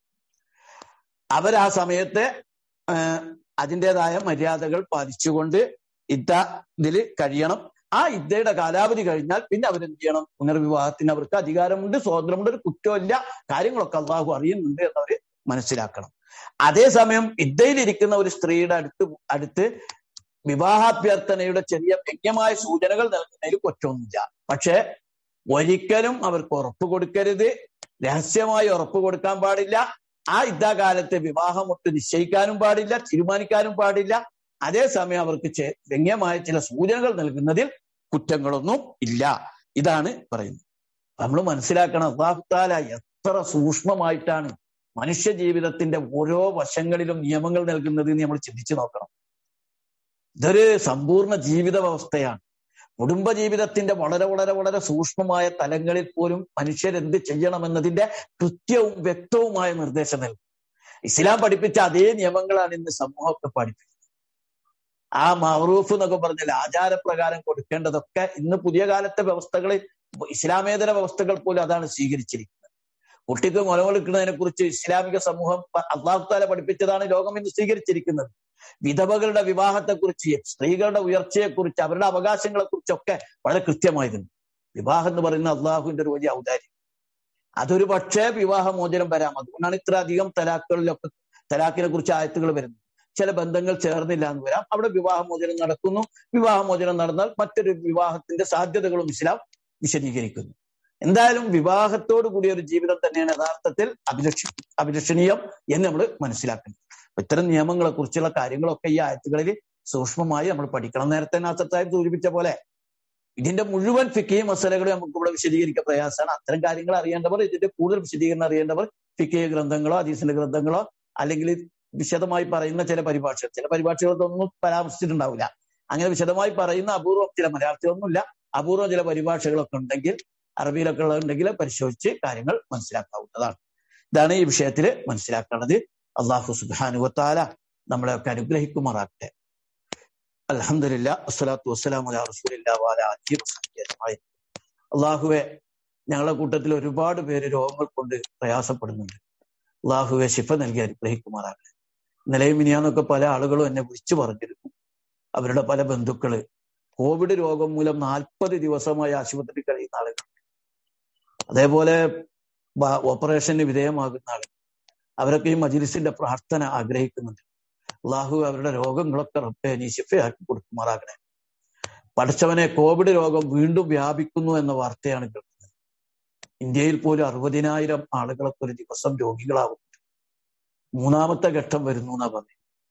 അവർ ആ സമയത്ത് അതിൻ്റെതായ മര്യാദകൾ പാലിച്ചുകൊണ്ട് ഇദ്ദ ഇതിൽ കഴിയണം ആ ഇദ്ദയുടെ കാലാവധി കഴിഞ്ഞാൽ പിന്നെ അവരെന്ത് ചെയ്യണം പുനർവിവാഹത്തിന് അവർക്ക് അധികാരമുണ്ട് സ്വാതന്ത്ര്യമുണ്ട് ഒരു കുറ്റമില്ല കാര്യങ്ങളൊക്കെ അള്ളാഹു അറിയുന്നുണ്ട് എന്നവർ മനസ്സിലാക്കണം അതേസമയം ഇദ്ദയിലിരിക്കുന്ന ഒരു സ്ത്രീയുടെ അടുത്ത് അടുത്ത് വിവാഹാഭ്യർത്ഥനയുടെ ചെറിയ വ്യക്തമായ സൂചനകൾ നൽകുന്നതിൽ കുറ്റമൊന്നുമില്ല പക്ഷെ ഒരിക്കലും അവർക്ക് ഉറപ്പ് കൊടുക്കരുത് രഹസ്യമായി ഉറപ്പ് കൊടുക്കാൻ പാടില്ല ആ യുദ്ധകാലത്ത് വിവാഹമൊട്ട് നിശ്ചയിക്കാനും പാടില്ല തീരുമാനിക്കാനും പാടില്ല അതേസമയം അവർക്ക് വ്യംഗ്യമായ ചില സൂചനകൾ നൽകുന്നതിൽ കുറ്റങ്ങളൊന്നും ഇല്ല ഇതാണ് പറയുന്നത് നമ്മൾ മനസ്സിലാക്കണം അള്ളാഹുത്താല എത്ര സൂക്ഷ്മമായിട്ടാണ് മനുഷ്യ ജീവിതത്തിന്റെ ഓരോ വശങ്ങളിലും നിയമങ്ങൾ നൽകുന്നത് എന്ന് നമ്മൾ ചിന്തിച്ചു നോക്കണം ഇതൊരു സമ്പൂർണ്ണ ജീവിത വ്യവസ്ഥയാണ് കുടുംബ ജീവിതത്തിന്റെ വളരെ വളരെ വളരെ സൂക്ഷ്മമായ തലങ്ങളിൽ പോലും മനുഷ്യരെന്ത് ചെയ്യണമെന്നതിന്റെ കൃത്യവും വ്യക്തവുമായ നിർദ്ദേശം നൽകും ഇസ്ലാം പഠിപ്പിച്ച അതേ നിയമങ്ങളാണ് ഇന്ന് സമൂഹമൊക്കെ പഠിപ്പിച്ചത് ആ മഹറൂഫ് എന്നൊക്കെ പറഞ്ഞാൽ ആചാരപ്രകാരം കൊടുക്കേണ്ടതൊക്കെ ഇന്ന് പുതിയ കാലത്തെ വ്യവസ്ഥകളിൽ ഇസ്ലാമേതര വ്യവസ്ഥകൾ പോലും അതാണ് സ്വീകരിച്ചിരിക്കുന്നത് കുട്ടിക്ക് മുലകൊടുക്കുന്നതിനെ കുറിച്ച് ഇസ്ലാമിക സമൂഹം അള്ളാഹുത്താല പഠിപ്പിച്ചതാണ് ലോകം ഇന്ന് സ്വീകരിച്ചിരിക്കുന്നത് വിധവകളുടെ വിവാഹത്തെക്കുറിച്ച് സ്ത്രീകളുടെ ഉയർച്ചയെക്കുറിച്ച് അവരുടെ അവകാശങ്ങളെ കുറിച്ചൊക്കെ വളരെ കൃത്യമായിരുന്നു വിവാഹം എന്ന് പറയുന്ന അള്ളാഹുവിന്റെ ഒരു വലിയ ഔദാര്യം അതൊരു പക്ഷേ വിവാഹമോചനം വരാം അതുകൊണ്ടാണ് ഇത്ര അധികം തലാക്കുകളിലൊക്കെ തലാക്കിനെ കുറിച്ച് ആയത്തുകൾ വരുന്നത് ചില ബന്ധങ്ങൾ ചേർന്നില്ല എന്ന് വരാം അവിടെ വിവാഹമോചനം നടക്കുന്നു വിവാഹമോചനം നടന്നാൽ മറ്റൊരു വിവാഹത്തിന്റെ സാധ്യതകളും ഇസ്ലാം വിശദീകരിക്കുന്നു എന്തായാലും വിവാഹത്തോടു കൂടിയ ഒരു ജീവിതം തന്നെയാണ് യഥാർത്ഥത്തിൽ അഭിലക്ഷ അഭിലഷണീയം എന്ന് നമ്മൾ മനസ്സിലാക്കുന്നത് ഇത്തരം നിയമങ്ങളെ കുറിച്ചുള്ള കാര്യങ്ങളൊക്കെ ഈ ആയത്തുകളിൽ സൂക്ഷ്മമായി നമ്മൾ പഠിക്കണം നേരത്തെ നാസത്തായി സൂചിപ്പിച്ച പോലെ ഇതിന്റെ മുഴുവൻ ഫിക്കി മസലകൾ നമുക്ക് ഇവിടെ വിശദീകരിക്കാൻ പ്രയാസമാണ് അത്തരം കാര്യങ്ങൾ അറിയേണ്ടവർ ഇതിന്റെ കൂടുതൽ വിശദീകരണം അറിയേണ്ടവർ ഫിക്കി ഗ്രന്ഥങ്ങളോ അദീസിന്റെ ഗ്രന്ഥങ്ങളോ അല്ലെങ്കിൽ വിശദമായി പറയുന്ന ചില പരിഭാഷകൾ ചില പരിഭാഷകളൊന്നും പരാമർശിച്ചിട്ടുണ്ടാവില്ല അങ്ങനെ വിശദമായി പറയുന്ന അപൂർവം ചില മലയാളത്തിലൊന്നുമില്ല അപൂർവം ചില പരിഭാഷകളൊക്കെ ഉണ്ടെങ്കിൽ അറബിയിലൊക്കെ ഉണ്ടെങ്കിൽ പരിശോധിച്ച് കാര്യങ്ങൾ മനസ്സിലാക്കാവുന്നതാണ് ഇതാണ് ഈ വിഷയത്തിൽ മനസ്സിലാക്കേണ്ടത് അള്ളാഹു സുബാനുവത്താല നമ്മളെയൊക്കെ അനുഗ്രഹിക്കുമാറാകട്ടെ അലഹമില്ല അസ്സലാത്തു വസ്സലാം അലാ റസൂലില്ലാ അള്ളാഹുവെ ഞങ്ങളുടെ കൂട്ടത്തിൽ ഒരുപാട് പേര് രോഗങ്ങൾ കൊണ്ട് പ്രയാസപ്പെടുന്നുണ്ട് അള്ളാഹുവെ ശിഫ നൽകി അനുഗ്രഹിക്കുമാറാകണേ ഇന്നലെയും മിനിയാന്നൊക്കെ പല ആളുകളും എന്നെ വിളിച്ചു പറഞ്ഞിരുന്നു അവരുടെ പല ബന്ധുക്കള് കോവിഡ് രോഗം മൂലം നാൽപ്പത് ദിവസമായി ആശുപത്രി കഴിയുന്ന ആളുകൾ അതേപോലെ ഓപ്പറേഷന് വിധേയമാകുന്ന ആളുകൾ അവരൊക്കെ ഈ മജിലിസിന്റെ പ്രാർത്ഥന ആഗ്രഹിക്കുന്നുണ്ട് അള്ളാഹു അവരുടെ രോഗങ്ങളൊക്കെ റബ്ബെ നീ ശിഫയാക്കി കൊടുക്കുമാറാകണേ പഠിച്ചവനെ കോവിഡ് രോഗം വീണ്ടും വ്യാപിക്കുന്നു എന്ന വാർത്തയാണ് കേൾക്കുന്നത് ഇന്ത്യയിൽ പോലും അറുപതിനായിരം ആളുകളൊക്കെ ഒരു ദിവസം രോഗികളാകും മൂന്നാമത്തെ ഘട്ടം വരുന്നു എന്നാ പറഞ്ഞു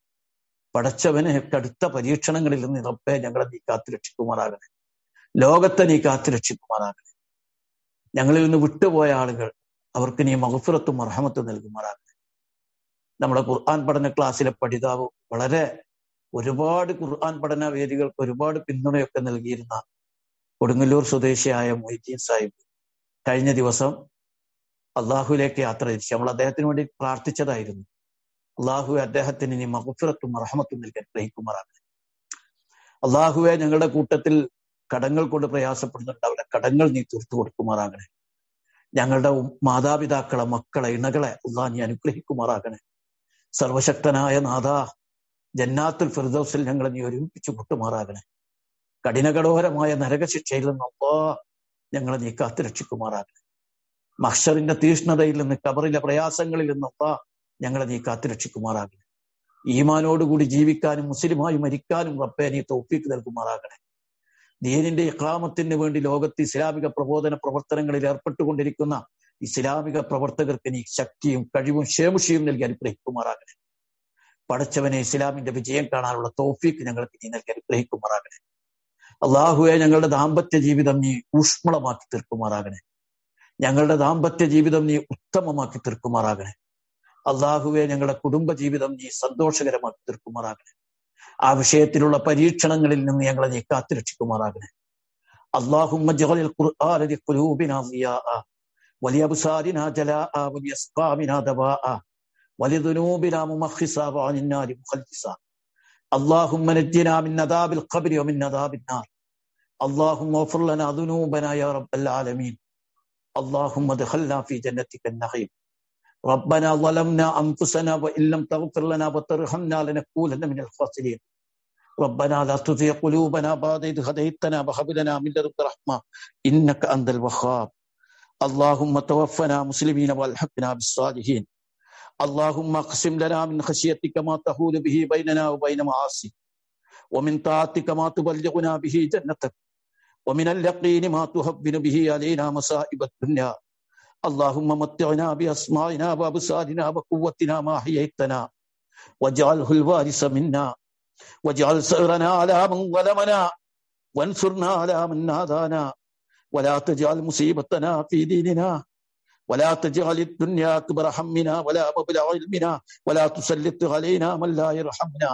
പടച്ചവനെ കടുത്ത പരീക്ഷണങ്ങളിൽ നിന്ന് റബ്ബെ ഞങ്ങളെ നീ കാത്തു രക്ഷിക്കുമാറാകണേ ലോകത്തെ നീ കാത്തു രക്ഷിക്കുമാറാകണേ ഞങ്ങളിൽ നിന്ന് വിട്ടുപോയ ആളുകൾ അവർക്ക് നീ മഹഫുറത്തും അർഹമത്തും നൽകുമാറാകണേ നമ്മുടെ ഖുർആൻ പഠന ക്ലാസ്സിലെ പഠിതാവ് വളരെ ഒരുപാട് ഖുർആൻ പഠന വേദികൾക്ക് ഒരുപാട് പിന്തുണയൊക്കെ നൽകിയിരുന്ന കൊടുങ്ങല്ലൂർ സ്വദേശിയായ മൊയ്തീൻ സാഹിബ് കഴിഞ്ഞ ദിവസം അള്ളാഹുലേക്ക് യാത്ര തിരിച്ചു നമ്മൾ അദ്ദേഹത്തിന് വേണ്ടി പ്രാർത്ഥിച്ചതായിരുന്നു അള്ളാഹു അദ്ദേഹത്തിന് ഇനി മഹഫിറത്തും റഹമത്തും നൽകാൻ ഗ്രഹിക്കുമാറാകട്ടെ അള്ളാഹുവെ ഞങ്ങളുടെ കൂട്ടത്തിൽ കടങ്ങൾ കൊണ്ട് പ്രയാസപ്പെടുന്നുണ്ട് അവരുടെ കടങ്ങൾ നീ തീർത്തു കൊടുക്കുമാറാകണേ ഞങ്ങളുടെ മാതാപിതാക്കളെ മക്കളെ ഇണകളെ അള്ളാഹ് നീ അനുഗ്രഹിക്കുമാറാകണേ സർവശക്തനായ നാഥ ജന്നാത്തുൽ ഫിർദൌസിൽ ഞങ്ങളെ നീ ഒരുമിപ്പിച്ചു കൂട്ടുമാറാകണേ കഠിനകടോരമായ നരകശിക്ഷയിൽ നിന്ന് അള്ളാ ഞങ്ങളെ നീ കാത്തു രക്ഷിക്കുമാറാകണേ മഹ്ഷറിന്റെ തീഷ്ണതയിൽ നിന്ന് കബറിലെ പ്രയാസങ്ങളിൽ നിന്ന് അള്ളാ ഞങ്ങളെ നീ കാത്തു രക്ഷിക്കുമാറാകണേ ഈമാനോടുകൂടി ജീവിക്കാനും മുസ്ലിമായി മരിക്കാനും റബ്ബെ നീ തോഫീക്ക് നൽകുമാറാകണേ ദീനിന്റെ ഇഖാമത്തിന് വേണ്ടി ലോകത്ത് ഇസ്ലാമിക പ്രബോധന പ്രവർത്തനങ്ങളിൽ ഏർപ്പെട്ടുകൊണ്ടിരിക്കുന്ന ഇസ്ലാമിക പ്രവർത്തകർക്ക് നീ ശക്തിയും കഴിവും ക്ഷേമുഷിയും നൽകി അനുഗ്രഹിക്കുമാറാകണേ പടച്ചവനെ ഇസ്ലാമിന്റെ വിജയം കാണാനുള്ള തോഫീക്ക് ഞങ്ങൾക്ക് നീ നൽകി അനുഗ്രഹിക്കുമാറാകണേ അള്ളാഹുവെ ഞങ്ങളുടെ ദാമ്പത്യ ജീവിതം നീ ഊഷ്മളമാക്കി തീർക്കുമാറാകണേ ഞങ്ങളുടെ ദാമ്പത്യ ജീവിതം നീ ഉത്തമമാക്കി തീർക്കുമാറാകണേ അള്ളാഹുവെ ഞങ്ങളുടെ കുടുംബ ജീവിതം നീ സന്തോഷകരമാക്കി തീർക്കുമാറാകണേ ആ വിഷയത്തിലുള്ള പരീക്ഷണങ്ങളിൽ നിന്ന് ഞങ്ങളെ നീ കാത്തുരക്ഷിക്കുമാറാകണേ اللهم اجعل القرآن لقلوبنا ضياء ولأبصارنا جلاء ولأسقامنا دواء ولذنوبنا ممخصا وعن النار مخلصا اللهم نجنا من عذاب القبر ومن عذاب النار اللهم اغفر لنا ذنوبنا يا رب العالمين اللهم ادخلنا في جنتك النعيم ربنا ظلمنا انفسنا وان لم تغفر لنا وترحمنا لنكونن من الخاسرين ربنا لا تزغ قلوبنا بعد إذ هديتنا وهب لنا من لدنك رحمة إنك أنت الوهاب اللهم توفنا مسلمين والحقنا بالصالحين اللهم اقسم لنا من خشيتك ما تحول به بيننا وبين معاصيك ومن طاعتك ما تبلغنا به جنتك ومن اليقين ما تهون به علينا مصائب الدنيا اللهم متعنا بأسماعنا وأبصارنا وقوتنا ما أحييتنا واجعله الوارث منا واجعل سعرنا على من ظلمنا وانصرنا على من نادانا ولا تجعل مصيبتنا في ديننا ولا تجعل الدنيا أكبر همنا ولا مبلغ علمنا ولا تسلط علينا من لا يرحمنا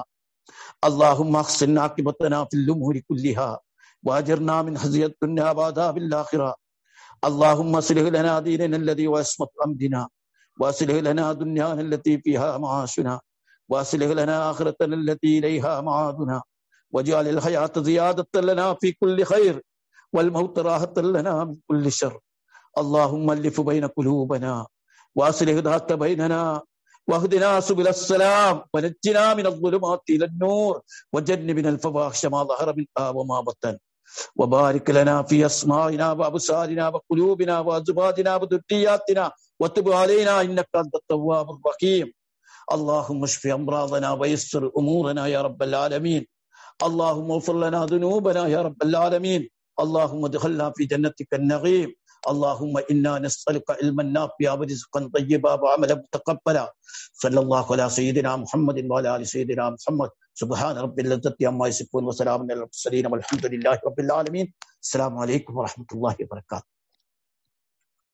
اللهم احسن عاقبتنا في الأمور كلها واجرنا من خزي الدنيا وعذاب الآخرة اللهم اصلح لنا ديننا الذي واسمة أمرنا واصلح لنا دنيانا التي فيها معاشنا واصلح لنا آخرتنا التي إليها معادنا واجعل الحياة زيادة لنا في كل خير والموت راحة لنا من كل شر اللهم ألف بين قلوبنا واصلح ذات بيننا واهدنا سبل السلام ونجنا من الظلمات إلى النور وجنبنا الفواحش ما ظهر منها وما بطن وبارك لنا في أسماعنا وأبصارنا وقلوبنا وأزواجنا وذرياتنا وتب علينا إنك أنت التواب الرحيم اللهم اشف امراضنا ويسر امورنا يا رب العالمين اللهم اغفر لنا ذنوبنا يا رب العالمين اللهم ادخلنا في جنتك النعيم اللهم انا نسالك علما نافعا ورزقا طيبا وعملا متقبلا صلى الله على سيدنا محمد وعلى ال سيدنا محمد سبحان رب العزه عما يصفون وسلام على المرسلين والحمد لله رب العالمين السلام عليكم ورحمه الله وبركاته